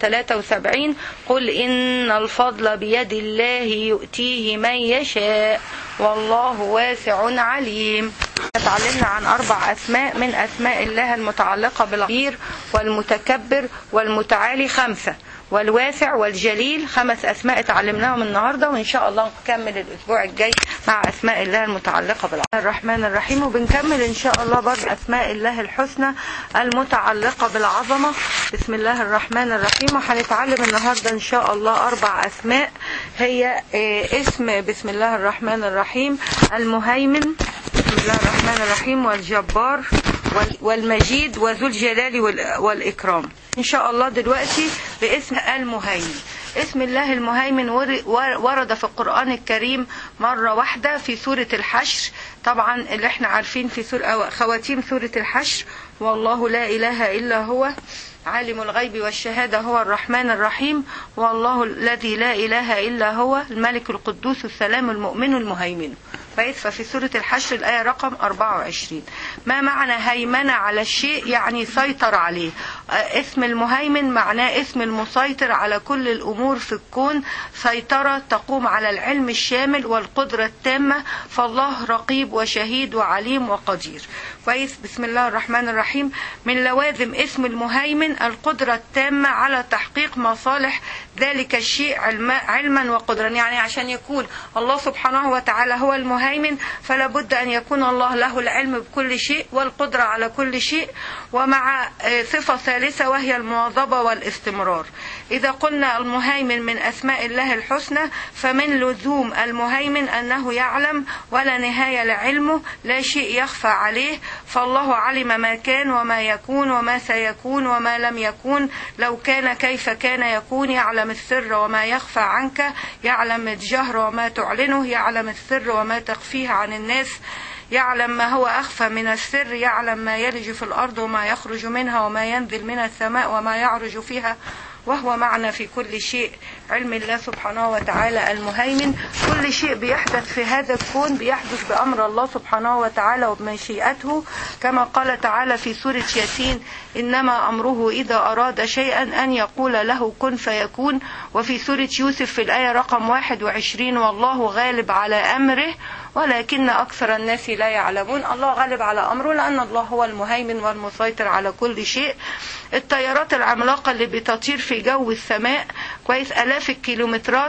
73 قل إن الفضل بيد الله يؤتيه من يشاء والله واسع عليم اتعلمنا عن أربع أسماء من أسماء الله المتعلقة بالكبير والمتكبر والمتعالي خمسة والواسع والجليل خمس أسماء اتعلمناهم النهاردة وإن شاء الله نكمل الأسبوع الجاي مع أسماء الله المتعلقة بالعالم الرحمن الرحيم وبنكمل إن شاء الله برضه أسماء الله الحسنى المتعلقة بالعظمة بسم الله الرحمن الرحيم وهنتعلم النهاردة إن شاء الله أربع أسماء هي آه، اسم بسم الله الرحمن الرحيم المهيمن بسم الله الرحمن الرحيم والجبار وال- والمجيد وذو الجلال وال- والإكرام إن شاء الله دلوقتي باسم المهيمن اسم الله المهيمن ور- ور- ورد في القرآن الكريم مرة واحدة في سورة الحشر طبعا اللي احنا عارفين في سورة أو خواتيم سورة الحشر والله لا إله إلا هو عالم الغيب والشهادة هو الرحمن الرحيم والله الذي لا إله إلا هو الملك القدوس السلام المؤمن المهيمن كويس ففي سورة الحشر الآية رقم 24 ما معنى هيمنة على الشيء يعني سيطر عليه آه، اسم المهيمن معناه اسم المسيطر على كل الأمور في الكون سيطرة تقوم على العلم الشامل والقدرة التامة فالله رقيب وشهيد وعليم وقدير كويس بسم الله الرحمن الرحيم من لوازم اسم المهيمن القدرة التامة على تحقيق مصالح ذلك الشيء علما, علما وقدرا يعني عشان يكون الله سبحانه وتعالى هو المهيمن فلا بد أن يكون الله له العلم بكل شيء والقدرة على كل شيء ومع آه، صفة ثالثة وهي المواظبة والاستمرار إذا قلنا المهيمن من أسماء الله الحسنى فمن لزوم المهيمن أنه يعلم ولا نهاية لعلمه لا شيء يخفى عليه فالله علم ما كان وما يكون وما سيكون وما لم يكون لو كان كيف كان يكون يعلم السر وما يخفى عنك يعلم الجهر وما تعلنه يعلم السر وما تخفيه عن الناس يعلم ما هو أخفى من السر يعلم ما يلج في الأرض وما يخرج منها وما ينزل من السماء وما يعرج فيها وهو معنا في كل شيء علم الله سبحانه وتعالى المهيمن كل شيء بيحدث في هذا الكون بيحدث بأمر الله سبحانه وتعالى وبمشيئته كما قال تعالى في سورة ياسين إنما أمره إذا أراد شيئا أن يقول له كن فيكون وفي سورة يوسف في الآية رقم 21 والله غالب على أمره ولكن أكثر الناس لا يعلمون الله غالب على أمره لأن الله هو المهيمن والمسيطر على كل شيء الطيارات العملاقة اللي بتطير في جو السماء كويس آلاف الكيلومترات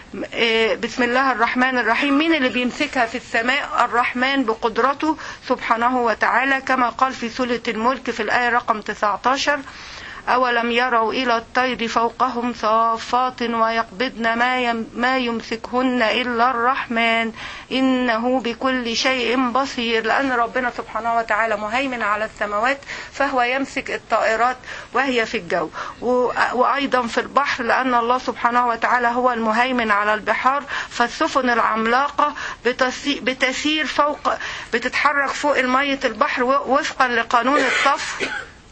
آه، بسم الله الرحمن الرحيم مين اللي بيمسكها في السماء الرحمن بقدرته سبحانه وتعالى كما قال في سورة الملك في الآية رقم 19 أولم يروا إلى الطير فوقهم صافات ويقبضن ما, يم ما يمسكهن إلا الرحمن إنه بكل شيء بصير لأن ربنا سبحانه وتعالى مهيمن على السماوات فهو يمسك الطائرات وهي في الجو و- وأيضا في البحر لأن الله سبحانه وتعالى هو المهيمن على البحار فالسفن العملاقة بتسي- بتسير فوق بتتحرك فوق المية البحر و- وفقا لقانون الطفو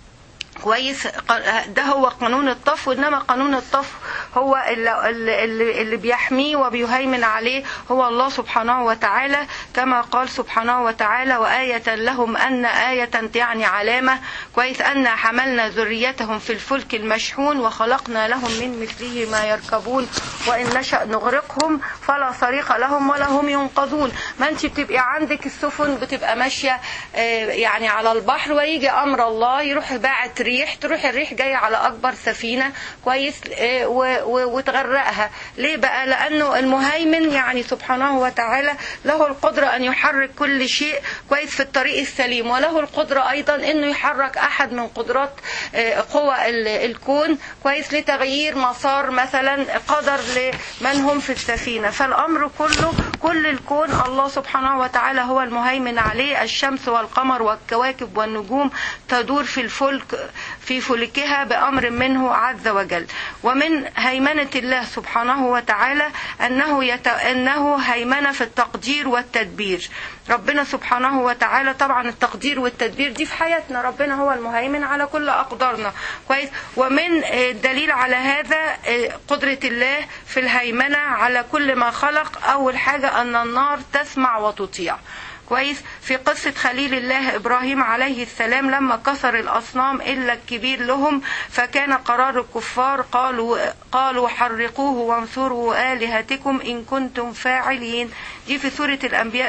كويس ق- ده هو قانون الطفو انما قانون الطفو هو اللي, اللي, اللي بيحميه وبيهيمن عليه هو الله سبحانه وتعالى كما قال سبحانه وتعالى وآية لهم أن آية يعني علامة كويس أن حملنا ذريتهم في الفلك المشحون وخلقنا لهم من مثله ما يركبون وإن نشأ نغرقهم فلا صريخ لهم ولا هم ينقذون ما انت بتبقي عندك السفن بتبقى ماشية آه، يعني على البحر ويجي أمر الله يروح باعت ريح تروح الريح جاية على أكبر سفينة كويس آه، و- و- وتغرقها ليه بقى لأنه المهيمن يعني سبحانه وتعالى له القدرة أن يحرك كل شيء كويس في الطريق السليم وله القدرة أيضا أنه يحرك أحد من قدرات آه، قوى ال- الكون كويس لتغيير مسار مثلا قدر لمن هم في السفينة فالأمر كله كل الكون الله سبحانه وتعالى هو المهيمن عليه الشمس والقمر والكواكب والنجوم تدور في الفلك في فلكها بأمر منه عز وجل ومن هيمنة الله سبحانه وتعالى أنه, يت... أنه هيمنة في التقدير والتدبير ربنا سبحانه وتعالى طبعا التقدير والتدبير دي في حياتنا ربنا هو المهيمن على كل أقدارنا كويس ومن آه، الدليل على هذا آه، قدرة الله في الهيمنة على كل ما خلق أول حاجة أن النار تسمع وتطيع كويس في قصة خليل الله إبراهيم عليه السلام لما كسر الأصنام إلا الكبير لهم فكان قرار الكفار قالوا قالوا حرقوه وانصروا آلهتكم إن كنتم فاعلين دي في سورة الأنبياء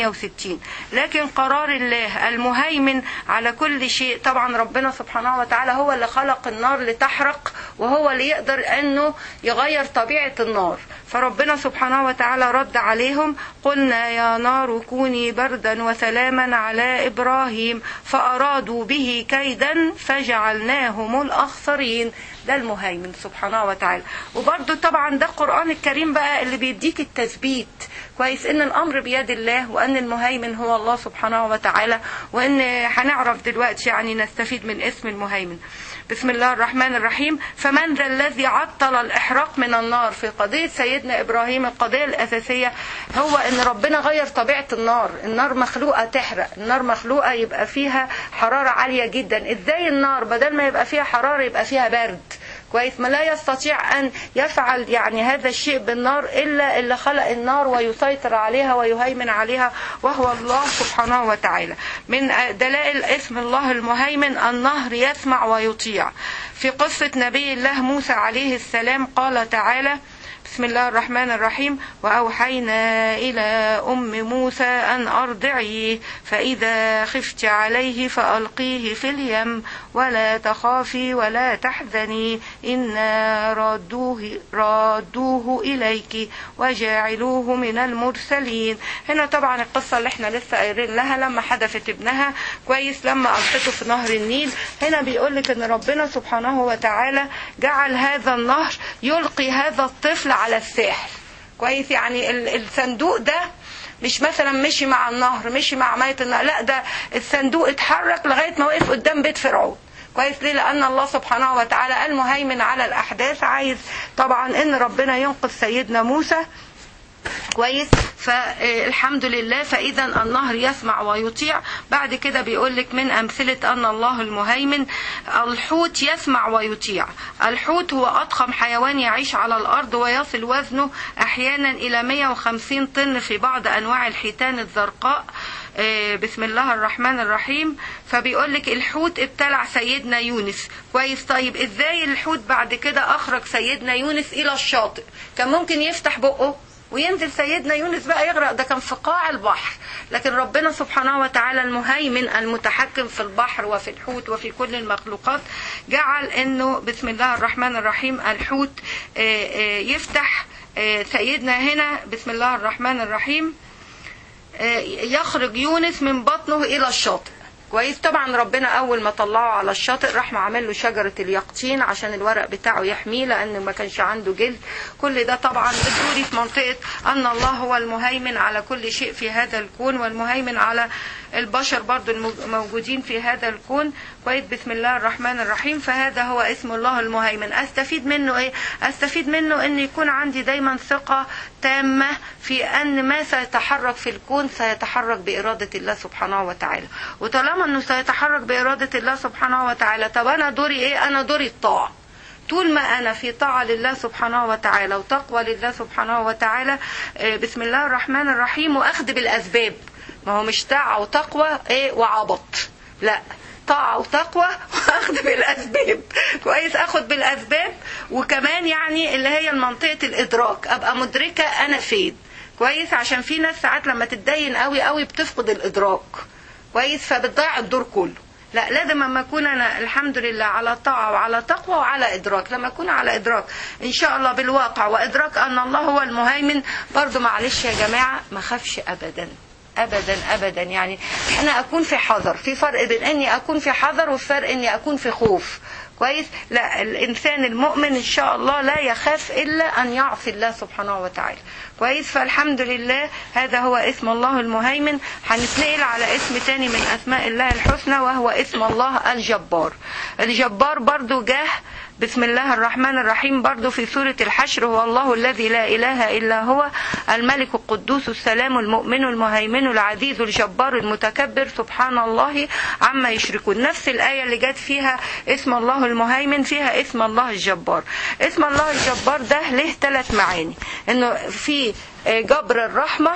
68 لكن قرار الله المهيمن على كل شيء طبعا ربنا سبحانه وتعالى هو اللي خلق النار لتحرق وهو اللي يقدر أنه يغير طبيعة النار فربنا سبحانه وتعالى رد عليهم قلنا يا نار كوني بردا وسلاما على إبراهيم فأرادوا به كيدا فجعلناهم الأخسرين ده المهيمن سبحانه وتعالى وبرضه طبعا ده القرآن الكريم بقى اللي بيديك التثبيت كويس ان الامر بيد الله وان المهيمن هو الله سبحانه وتعالى وان هنعرف دلوقتي يعني نستفيد من اسم المهيمن بسم الله الرحمن الرحيم فمن ذا الذي عطل الإحراق من النار في قضية سيدنا إبراهيم القضية الأساسية هو أن ربنا غير طبيعة النار النار مخلوقة تحرق النار مخلوقة يبقى فيها حرارة عالية جدا إزاي النار بدل ما يبقى فيها حرارة يبقى فيها برد كويس ما لا يستطيع أن يفعل يعني هذا الشيء بالنار إلا اللي خلق النار ويسيطر عليها ويهيمن عليها وهو الله سبحانه وتعالى من دلائل اسم الله المهيمن النهر يسمع ويطيع في قصة نبي الله موسى عليه السلام قال تعالى بسم الله الرحمن الرحيم وأوحينا إلى أم موسى أن أرضعيه فإذا خفت عليه فألقيه في اليم ولا تخافي ولا تحزني إنا رادوه, رادوه إليك وجاعلوه من المرسلين هنا طبعا القصة اللي احنا لسه قايلين لها لما حدثت ابنها كويس لما ألقته في نهر النيل هنا بيقول لك ان ربنا سبحانه وتعالى جعل هذا النهر يلقي هذا الطفل على الساحل كويس يعني ال- الصندوق ده مش مثلا مشي مع النهر مشي مع مية النهر لا ده الصندوق اتحرك لغاية ما وقف قدام بيت فرعون كويس ليه لأن الله سبحانه وتعالى المهيمن على الأحداث عايز طبعا إن ربنا ينقذ سيدنا موسى كويس فالحمد لله فاذا النهر يسمع ويطيع بعد كده بيقول لك من امثله ان الله المهيمن الحوت يسمع ويطيع الحوت هو اضخم حيوان يعيش على الارض ويصل وزنه احيانا الى 150 طن في بعض انواع الحيتان الزرقاء آه، بسم الله الرحمن الرحيم فبيقول لك الحوت ابتلع سيدنا يونس كويس طيب ازاي الحوت بعد كده اخرج سيدنا يونس الى الشاطئ كان ممكن يفتح بقه وينزل سيدنا يونس بقى يغرق ده كان في قاع البحر لكن ربنا سبحانه وتعالى المهيمن المتحكم في البحر وفي الحوت وفي كل المخلوقات جعل انه بسم الله الرحمن الرحيم الحوت آه، آه، يفتح آه، سيدنا هنا بسم الله الرحمن الرحيم آه، يخرج يونس من بطنه الى الشاطئ كويس طبعا ربنا اول ما طلعه على الشاطئ راح عامل له شجره اليقطين عشان الورق بتاعه يحميه لان ما كانش عنده جلد كل ده طبعا بتدوري في منطقه ان الله هو المهيمن على كل شيء في هذا الكون والمهيمن على البشر برضو الموجودين في هذا الكون كويس بسم الله الرحمن الرحيم فهذا هو اسم الله المهيمن استفيد منه ايه استفيد منه ان يكون عندي دايما ثقة تامة في ان ما سيتحرك في الكون سيتحرك بإرادة الله سبحانه وتعالى وطالما انه سيتحرك بإرادة الله سبحانه وتعالى طب انا دوري ايه انا دوري الطاعة طول ما انا في طاعه لله سبحانه وتعالى وتقوى لله سبحانه وتعالى بسم الله الرحمن الرحيم واخذ بالاسباب ما هو مش طاعه وتقوى ايه وعبط لا طاعة وتقوى واخد بالاسباب كويس اخد بالاسباب وكمان يعني اللي هي منطقة الادراك ابقى مدركة انا فين كويس عشان في ناس ساعات لما تتدين قوي قوي بتفقد الادراك كويس فبتضيع الدور كله لا لازم اما اكون انا الحمد لله على طاعه وعلى تقوى وعلى ادراك لما اكون على ادراك ان شاء الله بالواقع وادراك ان الله هو المهيمن برضو معلش يا جماعه ما خافش ابدا ابدا ابدا يعني انا اكون في حذر في فرق بين اني اكون في حذر وفرق اني اكون في خوف كويس لا الانسان المؤمن ان شاء الله لا يخاف الا ان يعصي الله سبحانه وتعالى كويس فالحمد لله هذا هو اسم الله المهيمن هنتنقل على اسم تاني من اسماء الله الحسنى وهو اسم الله الجبار الجبار برضو جاه بسم الله الرحمن الرحيم برضو في سورة الحشر هو الله الذي لا إله إلا هو الملك القدوس السلام المؤمن المهيمن العزيز الجبار المتكبر سبحان الله عما يشركون نفس الآية اللي جت فيها اسم الله المهيمن فيها اسم الله الجبار اسم الله الجبار ده له ثلاث معاني انه في جبر الرحمة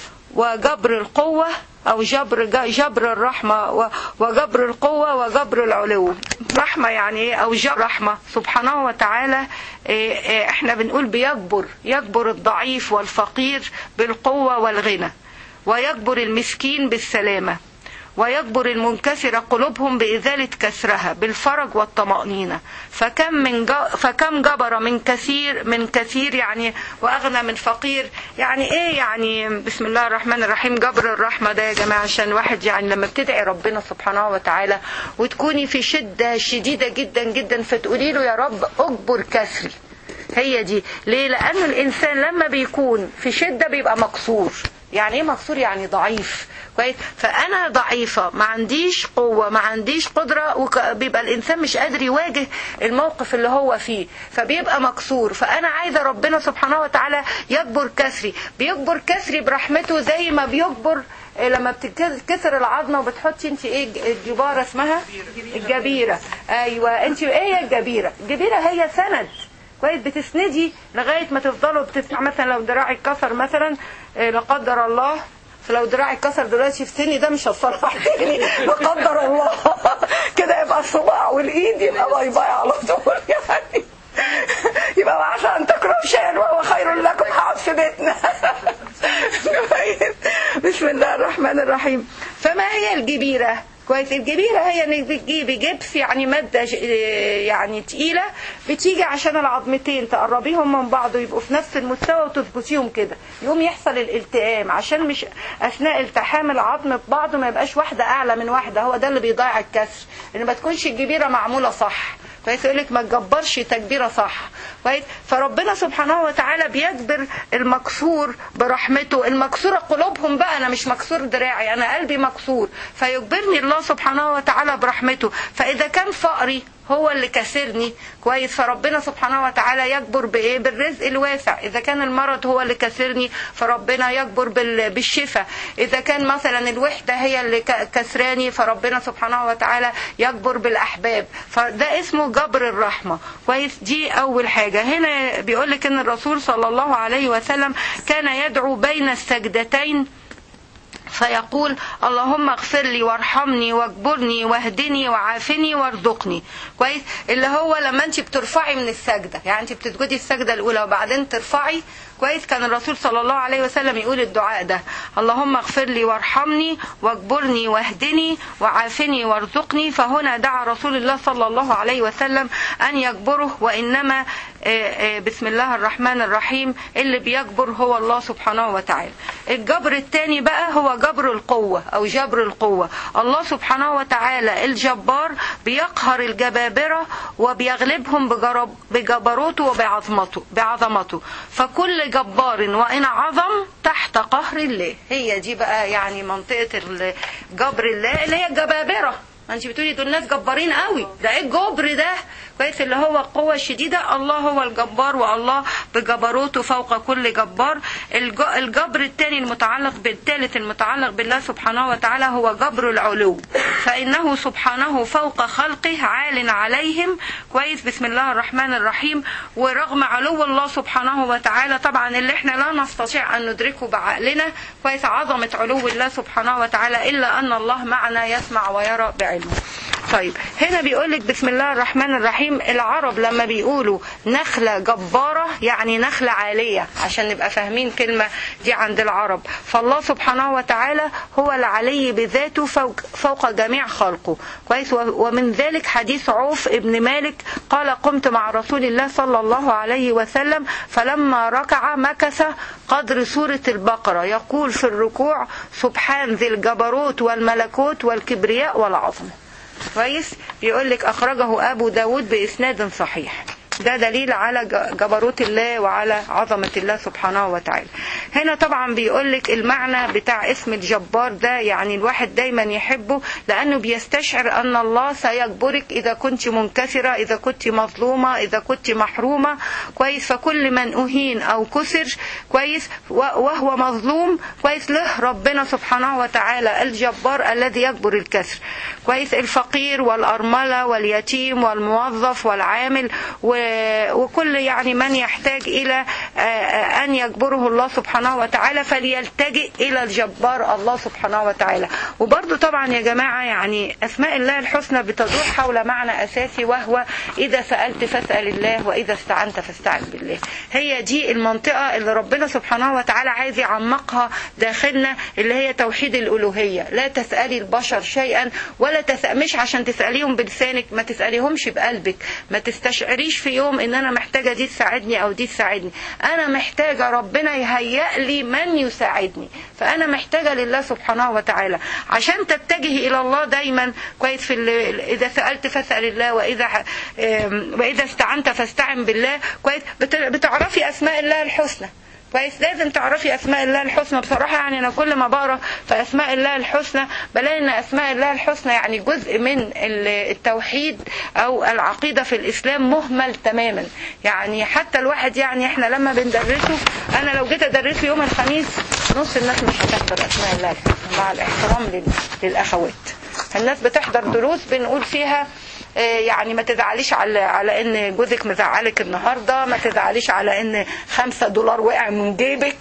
وجبر القوة أو جبر جبر الرحمة وجبر القوة وجبر العلو رحمة يعني إيه أو جبر رحمة سبحانه وتعالى إحنا بنقول بيجبر يجبر الضعيف والفقير بالقوة والغنى ويجبر المسكين بالسلامة ويجبر المنكسر قلوبهم بإزالة كسرها بالفرج والطمأنينة فكم من فكم جبر من كثير من كثير يعني وأغنى من فقير يعني إيه يعني بسم الله الرحمن الرحيم جبر الرحمة ده يا جماعة عشان واحد يعني لما بتدعي ربنا سبحانه وتعالى وتكوني في شدة شديدة جدا جدا فتقولي له يا رب أجبر كسري هي دي ليه لأن الإنسان لما بيكون في شدة بيبقى مكسور يعني ايه مكسور يعني ضعيف كويس فانا ضعيفه ما عنديش قوه ما عنديش قدره وبيبقى الانسان مش قادر يواجه الموقف اللي هو فيه فبيبقى مكسور فانا عايزه ربنا سبحانه وتعالى يجبر كسري بيجبر كسري برحمته زي ما بيجبر لما بتتكسر العظمه وبتحطي انت ايه الجباره اسمها الجبيره ايوه انت ايه هي الجبيره الجبيره هي سند كويس بتسندي لغايه ما تفضلوا بتسمع مثلا لو دراعي اتكسر مثلا لا قدر الله فلو دراعي اتكسر دلوقتي في سني ده مش هتصلح تاني لا قدر الله كده يبقى الصباع والايد يبقى باي باي على طول يعني يبقى عسى ان تكرهوا شيئا وهو خير لكم هقعد في بيتنا بسم الله الرحمن الرحيم فما هي الجبيره كويس الجبيرة هي انك بتجيبي جبس يعني مادة يعني تقيلة بتيجي عشان العظمتين تقربيهم من بعض ويبقوا في نفس المستوى وتظبطيهم كده يقوم يحصل الالتئام عشان مش اثناء التحام العظم ببعض ما يبقاش واحدة اعلى من واحدة هو ده اللي بيضيع الكسر ان ما تكونش الجبيرة معمولة صح كويس يقول لك ما تجبرش تكبيره صح كويس فربنا سبحانه وتعالى بيجبر المكسور برحمته المكسوره قلوبهم بقى انا مش مكسور دراعي انا قلبي مكسور فيجبرني الله سبحانه وتعالى برحمته فاذا كان فقري هو اللي كسرني كويس فربنا سبحانه وتعالى يجبر بايه بالرزق الواسع اذا كان المرض هو اللي كسرني فربنا يجبر بالشفاء اذا كان مثلا الوحده هي اللي كسراني فربنا سبحانه وتعالى يجبر بالاحباب فده اسمه جبر الرحمه كويس دي اول حاجه هنا بيقول لك ان الرسول صلى الله عليه وسلم كان يدعو بين السجدتين فيقول اللهم اغفر لي وارحمني واجبرني واهدني وعافني وارزقني كويس اللي هو لما انت بترفعي من السجده يعني انت بتسجدي السجده الاولى وبعدين ترفعي كويس كان الرسول صلى الله عليه وسلم يقول الدعاء ده اللهم اغفر لي وارحمني واجبرني واهدني وعافني وارزقني فهنا دعا رسول الله صلى الله عليه وسلم ان يجبره وانما آه، آه، بسم الله الرحمن الرحيم اللي بيجبر هو الله سبحانه وتعالى الجبر الثاني بقى هو جبر القوة أو جبر القوة الله سبحانه وتعالى الجبار بيقهر الجبابرة وبيغلبهم بجرب بجبروته وبعظمته بعظمته فكل جبار وإن عظم تحت قهر الله هي دي بقى يعني منطقة ال- جبر الله اللي هي الجبابرة ما انت بتقولي دول ناس جبارين قوي ده ايه الجبر ده كويس اللي هو القوة الشديدة الله هو الجبار والله بجبروته فوق كل جبار الج- الجبر الثاني المتعلق بالثالث المتعلق بالله سبحانه وتعالى هو جبر العلو فإنه سبحانه فوق خلقه عال عليهم كويس بسم الله الرحمن الرحيم ورغم علو الله سبحانه وتعالى طبعا اللي احنا لا نستطيع أن ندركه بعقلنا كويس عظمة علو الله سبحانه وتعالى إلا أن الله معنا يسمع ويرى بعلمه طيب هنا بيقول لك بسم الله الرحمن الرحيم العرب لما بيقولوا نخلة جبارة يعني نخلة عالية عشان نبقى فاهمين كلمة دي عند العرب فالله سبحانه وتعالى هو العلي بذاته فوق, فوق جميع خلقه كويس و- ومن ذلك حديث عوف ابن مالك قال قمت مع رسول الله صلى الله عليه وسلم فلما ركع مكث قدر سورة البقرة يقول في الركوع سبحان ذي الجبروت والملكوت والكبرياء والعظمة كويس بيقول لك اخرجه ابو داود باسناد صحيح ده دليل على ج- جبروت الله وعلى عظمة الله سبحانه وتعالى هنا طبعا بيقول لك المعنى بتاع اسم الجبار ده يعني الواحد دايما يحبه لأنه بيستشعر أن الله سيجبرك إذا كنت منكسرة إذا كنت مظلومة إذا كنت محرومة كويس فكل من أهين أو كسر كويس و- وهو مظلوم كويس له ربنا سبحانه وتعالى الجبار الذي يجبر الكسر كويس الفقير والأرملة واليتيم والموظف والعامل و- وكل يعني من يحتاج إلى آه، آه، أن يجبره الله سبحانه وتعالى فليلتجئ إلى الجبار الله سبحانه وتعالى وبرضو طبعا يا جماعة يعني أسماء الله الحسنى بتدور حول معنى أساسي وهو إذا سألت فاسأل الله وإذا استعنت فاستعن بالله هي دي المنطقة اللي ربنا سبحانه وتعالى عايز يعمقها داخلنا اللي هي توحيد الألوهية لا تسألي البشر شيئا ولا تس... مش عشان تسأليهم بلسانك ما تسأليهمش بقلبك ما تستشعريش في يوم ان انا محتاجة دي تساعدني او دي تساعدني انا محتاجة ربنا يهيئ لي من يساعدني فانا محتاجة لله سبحانه وتعالى عشان تتجهي الى الله دايما كويس في ال- اذا سألت فاسأل الله واذا ح- آم، واذا استعنت فاستعن بالله كويس بت- بتعرفي اسماء الله الحسنى كويس لازم تعرفي اسماء الله الحسنى بصراحه يعني انا كل ما بقرا في اسماء الله الحسنى بلاقي ان اسماء الله الحسنى يعني جزء من ال- التوحيد او العقيده في الاسلام مهمل تماما يعني حتى الواحد يعني احنا لما بندرسه انا لو جيت ادرسه يوم الخميس نص الناس مش هتحضر اسماء الله الحسنى مع الاحترام لل- للاخوات الناس بتحضر دروس بنقول فيها آه، يعني ما تزعليش على على ان جوزك مزعلك النهارده ما تزعليش على ان خمسة دولار وقع من جيبك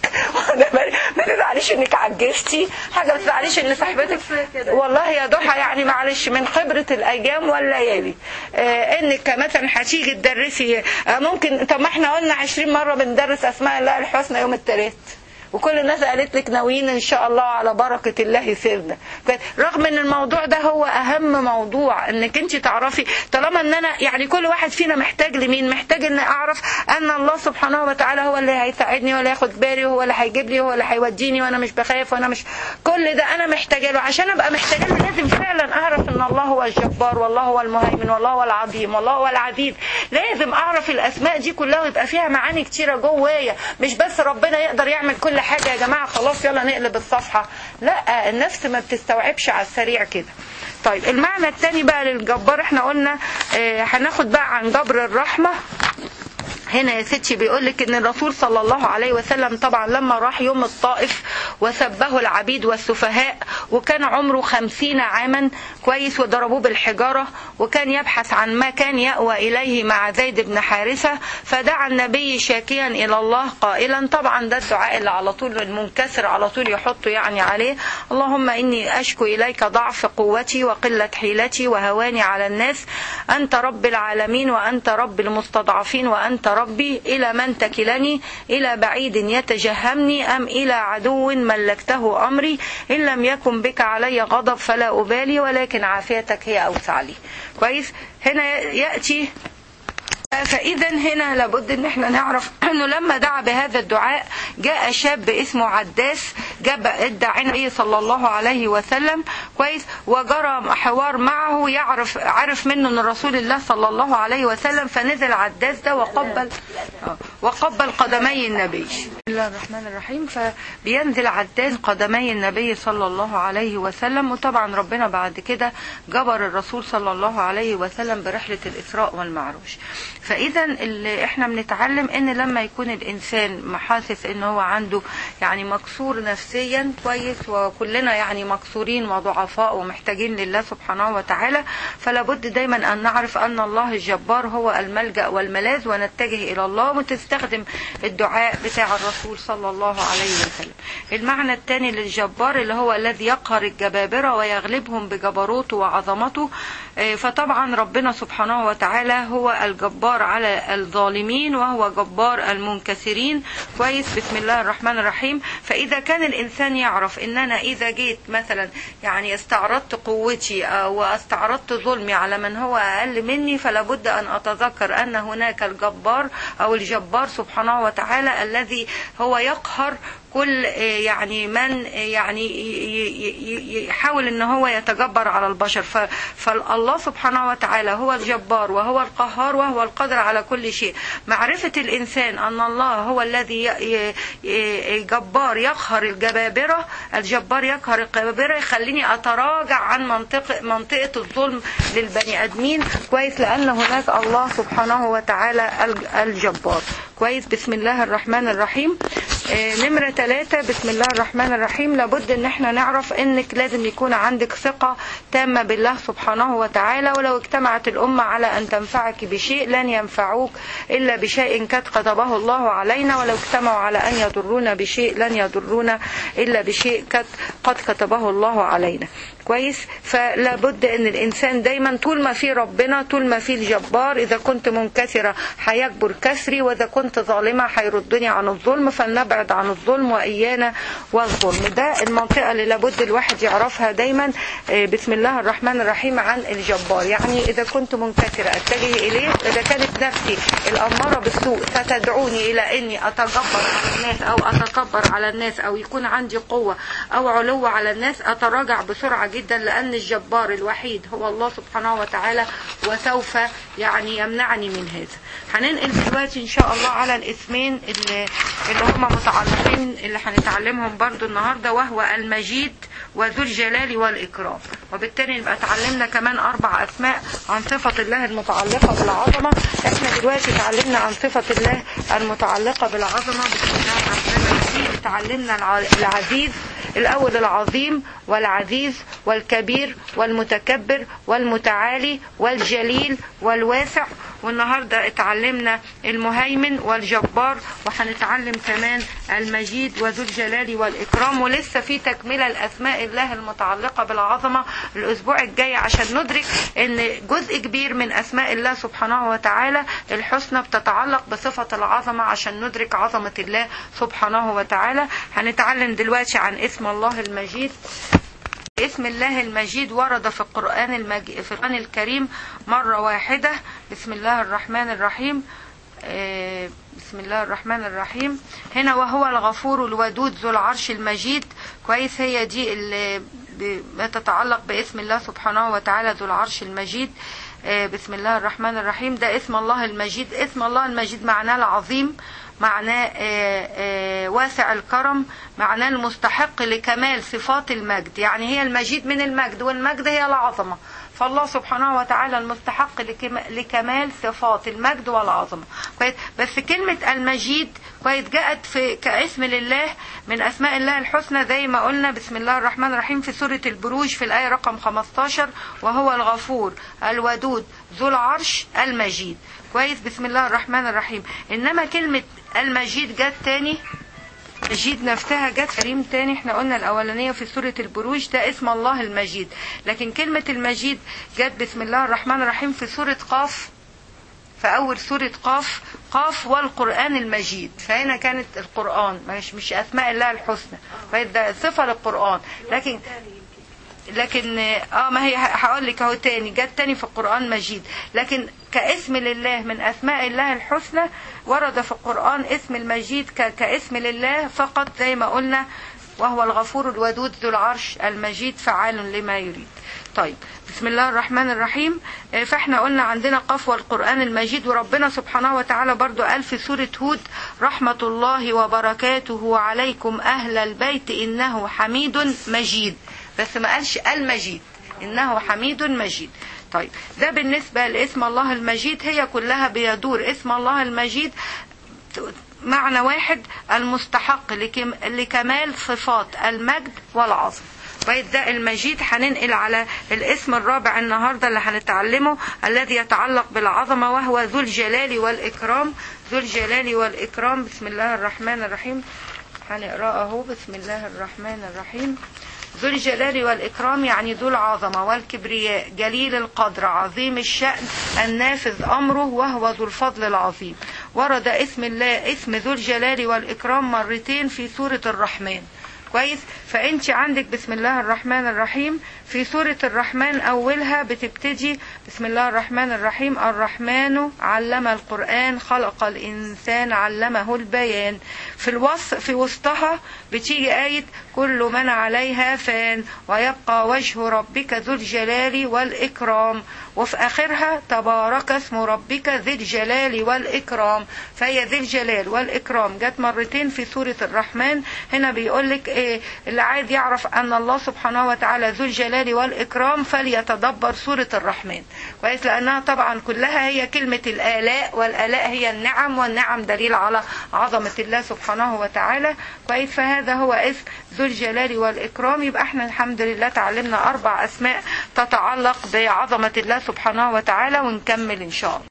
ما تزعليش انك عجزتي حاجه ما تزعليش ان صاحبتك والله يا ضحى يعني معلش من خبره الايام والليالي آه، انك مثلا هتيجي تدرسي آه، ممكن طب ما احنا قلنا 20 مره بندرس اسماء الله الحسنى يوم الثلاث وكل الناس قالت لك ناويين ان شاء الله على بركه الله سيرنا رغم ان الموضوع ده هو اهم موضوع انك انت تعرفي طالما ان انا يعني كل واحد فينا محتاج لمين محتاج ان اعرف ان الله سبحانه وتعالى هو اللي هيساعدني ولا ياخد بالي وهو اللي هيجيب لي وهو اللي هيوديني وانا مش بخاف وانا مش كل ده انا محتاجه له عشان ابقى محتاجه له لازم فعلا اعرف ان الله هو الجبار والله هو المهيمن والله هو العظيم والله هو العزيز لازم اعرف الاسماء دي كلها ويبقى فيها معاني كتيره جوايا مش بس ربنا يقدر يعمل كل حاجه يا جماعه خلاص يلا نقلب الصفحه لا النفس ما بتستوعبش على السريع كده طيب المعنى الثاني بقى للجبار احنا قلنا اه هناخد بقى عن جبر الرحمه هنا يا ستي بيقول لك ان الرسول صلى الله عليه وسلم طبعا لما راح يوم الطائف وسبه العبيد والسفهاء وكان عمره خمسين عاما كويس وضربوه بالحجارة وكان يبحث عن مكان يأوى إليه مع زيد بن حارثة فدعا النبي شاكيا إلى الله قائلا طبعا ده الدعاء اللي على طول المنكسر على طول يحطه يعني عليه اللهم إني أشكو إليك ضعف قوتي وقلة حيلتي وهواني على الناس أنت رب العالمين وأنت رب المستضعفين وأنت رب ربي إلى من تكلني إلى بعيد يتجهمني أم إلى عدو ملكته أمري إن لم يكن بك علي غضب فلا أبالي ولكن عافيتك هي أوسع لي كويس هنا يأتي فإذا هنا لابد ان احنا نعرف انه لما دعا بهذا الدعاء جاء شاب اسمه عداس جاب ادعى النبي صلى الله عليه وسلم كويس وجرى حوار معه يعرف عرف منه ان رسول الله صلى الله عليه وسلم فنزل عداس ده وقبل آه، وقبل قدمي النبي بسم الله الرحمن الرحيم فبينزل عداس قدمي النبي صلى الله عليه وسلم وطبعا ربنا بعد كده جبر الرسول صلى الله عليه وسلم برحلة الإسراء والمعراج فاذا اللي احنا بنتعلم ان لما يكون الانسان حاسس ان هو عنده يعني مكسور نفسيا كويس وكلنا يعني مكسورين وضعفاء ومحتاجين لله سبحانه وتعالى فلا بد دايما ان نعرف ان الله الجبار هو الملجا والملاذ ونتجه الى الله وتستخدم الدعاء بتاع الرسول صلى الله عليه وسلم المعنى الثاني للجبار اللي هو الذي يقهر الجبابره ويغلبهم بجبروته وعظمته آه، فطبعا ربنا سبحانه وتعالى هو الجبار على الظالمين وهو جبار المنكسرين كويس بسم الله الرحمن الرحيم فإذا كان الإنسان يعرف إن أنا إذا جيت مثلا يعني استعرضت قوتي أو واستعرضت ظلمي على من هو أقل مني فلا بد أن أتذكر أن هناك الجبار أو الجبار سبحانه وتعالى الذي هو يقهر كل آه، يعني من آه، يعني ي- ي- ي- يحاول ان هو يتجبر على البشر ف- فالله سبحانه وتعالى هو الجبار وهو القهار وهو القادر على كل شيء معرفة الانسان ان الله هو الذي ي- ي- ي- جبار يقهر الجبابرة الجبار يقهر الجبابرة يخليني اتراجع عن منطقة منطقة الظلم للبني ادمين كويس لان هناك الله سبحانه وتعالى الج- الجبار كويس بسم الله الرحمن الرحيم آه، نمرة ثلاثة بسم الله الرحمن الرحيم لابد ان احنا نعرف انك لازم يكون عندك ثقة تامة بالله سبحانه وتعالى ولو اجتمعت الأمة على أن تنفعك بشيء لن ينفعوك إلا بشيء قد كتبه الله علينا ولو اجتمعوا على أن يضرونا بشيء لن يضرونا إلا بشيء قد قد كتبه الله علينا كويس فلا بد ان الانسان دايما طول ما في ربنا طول ما في الجبار اذا كنت منكسره هيكبر كسري واذا كنت ظالمه هيردني عن الظلم فلنبعد عن الظلم وايانا والظلم ده المنطقه اللي لابد الواحد يعرفها دايما آه، بسم الله الرحمن الرحيم عن الجبار يعني اذا كنت منكسره اتجه اليه اذا كانت نفسي الاماره بالسوء ستدعوني الى اني اتجبر على الناس او اتكبر على الناس او يكون عندي قوه او علو على الناس اتراجع بسرعه جدا لان الجبار الوحيد هو الله سبحانه وتعالى وسوف يعني يمنعني من هذا هننقل دلوقتي ان شاء الله على الاسمين اللي, اللي هم متعلقين اللي هنتعلمهم برضو النهارده وهو المجيد وذو الجلال والإكرام وبالتالي نبقى اتعلمنا كمان أربع أسماء عن صفة الله المتعلقة بالعظمة احنا دلوقتي اتعلمنا عن صفة الله المتعلقة بالعظمة بسم الله الرحمن الرحيم اتعلمنا الع- العزيز الأول العظيم والعزيز والكبير والمتكبر والمتعالي والجليل والواسع والنهاردة اتعلمنا المهيمن والجبار وهنتعلم كمان المجيد وذو الجلال والإكرام ولسه في تكملة الأسماء الله المتعلقة بالعظمة الأسبوع الجاي عشان ندرك أن جزء كبير من أسماء الله سبحانه وتعالى الحسنى بتتعلق بصفة العظمة عشان ندرك عظمة الله سبحانه وتعالى هنتعلم دلوقتي عن اسم الله المجيد اسم الله المجيد ورد في القرآن المج... في القرآن الكريم مرة واحدة بسم الله الرحمن الرحيم آه، بسم الله الرحمن الرحيم هنا وهو الغفور الودود ذو العرش المجيد كويس هي دي اللي ب- بتتعلق باسم الله سبحانه وتعالى ذو العرش المجيد آه، بسم الله الرحمن الرحيم ده اسم الله المجيد اسم الله المجيد معناه العظيم معناه آه، آه، واسع الكرم معناه المستحق لكمال صفات المجد يعني هي المجيد من المجد والمجد هي العظمة فالله سبحانه وتعالى المستحق لكم- لكمال صفات المجد والعظمة كويس بس كلمة المجيد كويس جاءت في كاسم لله من اسماء الله الحسنى زي ما قلنا بسم الله الرحمن الرحيم في سورة البروج في الآية رقم 15 وهو الغفور الودود ذو العرش المجيد كويس بسم الله الرحمن الرحيم انما كلمة المجيد جت تاني مجيد نفسها جت كريم تاني احنا قلنا الاولانية في سورة البروج ده اسم الله المجيد لكن كلمة المجيد جت بسم الله الرحمن الرحيم في سورة قاف في أول سورة قاف قاف والقرآن المجيد فهنا كانت القرآن مش مش أسماء الله الحسنى فده صفة للقرآن لكن لكن اه ما هي هقول لك اهو تاني جت تاني في القرآن مجيد لكن كاسم لله من اسماء الله الحسنى ورد في القرآن اسم المجيد ك- كاسم لله فقط زي ما قلنا وهو الغفور الودود ذو العرش المجيد فعال لما يريد طيب بسم الله الرحمن الرحيم آه، فاحنا قلنا عندنا قف والقرآن المجيد وربنا سبحانه وتعالى برضو قال في سورة هود رحمة الله وبركاته عليكم أهل البيت إنه حميد مجيد بس ما قالش المجيد إنه حميد مجيد طيب ده بالنسبة لاسم الله المجيد هي كلها بيدور اسم الله المجيد معنى واحد المستحق لكم- لكمال صفات المجد والعظم طيب ده المجيد هننقل على الاسم الرابع النهارده اللي هنتعلمه الذي يتعلق بالعظمه وهو ذو الجلال والاكرام ذو الجلال والاكرام بسم الله الرحمن الرحيم هنقراه اهو بسم الله الرحمن الرحيم ذو الجلال والإكرام يعني ذو العظمة والكبرياء جليل القدر عظيم الشأن النافذ أمره وهو ذو الفضل العظيم ورد اسم الله اسم ذو الجلال والإكرام مرتين في سورة الرحمن كويس فانت عندك بسم الله الرحمن الرحيم في سورة الرحمن أولها بتبتدي بسم الله الرحمن الرحيم الرحمن علم القرآن خلق الإنسان علمه البيان في الوصف في وسطها بتيجي آية كل من عليها فان ويبقى وجه ربك ذو الجلال والإكرام وفي آخرها تبارك اسم ربك ذي الجلال والإكرام فهي ذي الجلال والإكرام جت مرتين في سورة الرحمن هنا بيقول لك إيه اللي عايز يعرف أن الله سبحانه وتعالى ذو الجلال والإكرام فليتدبر سورة الرحمن كويس لأنها طبعا كلها هي كلمة الآلاء والآلاء هي النعم والنعم دليل على عظمة الله سبحانه وتعالى كويس فهذا هو اسم ذو الجلال والإكرام يبقى احنا الحمد لله تعلمنا أربع أسماء تتعلق بعظمة الله سبحانه وتعالى ونكمل إن شاء الله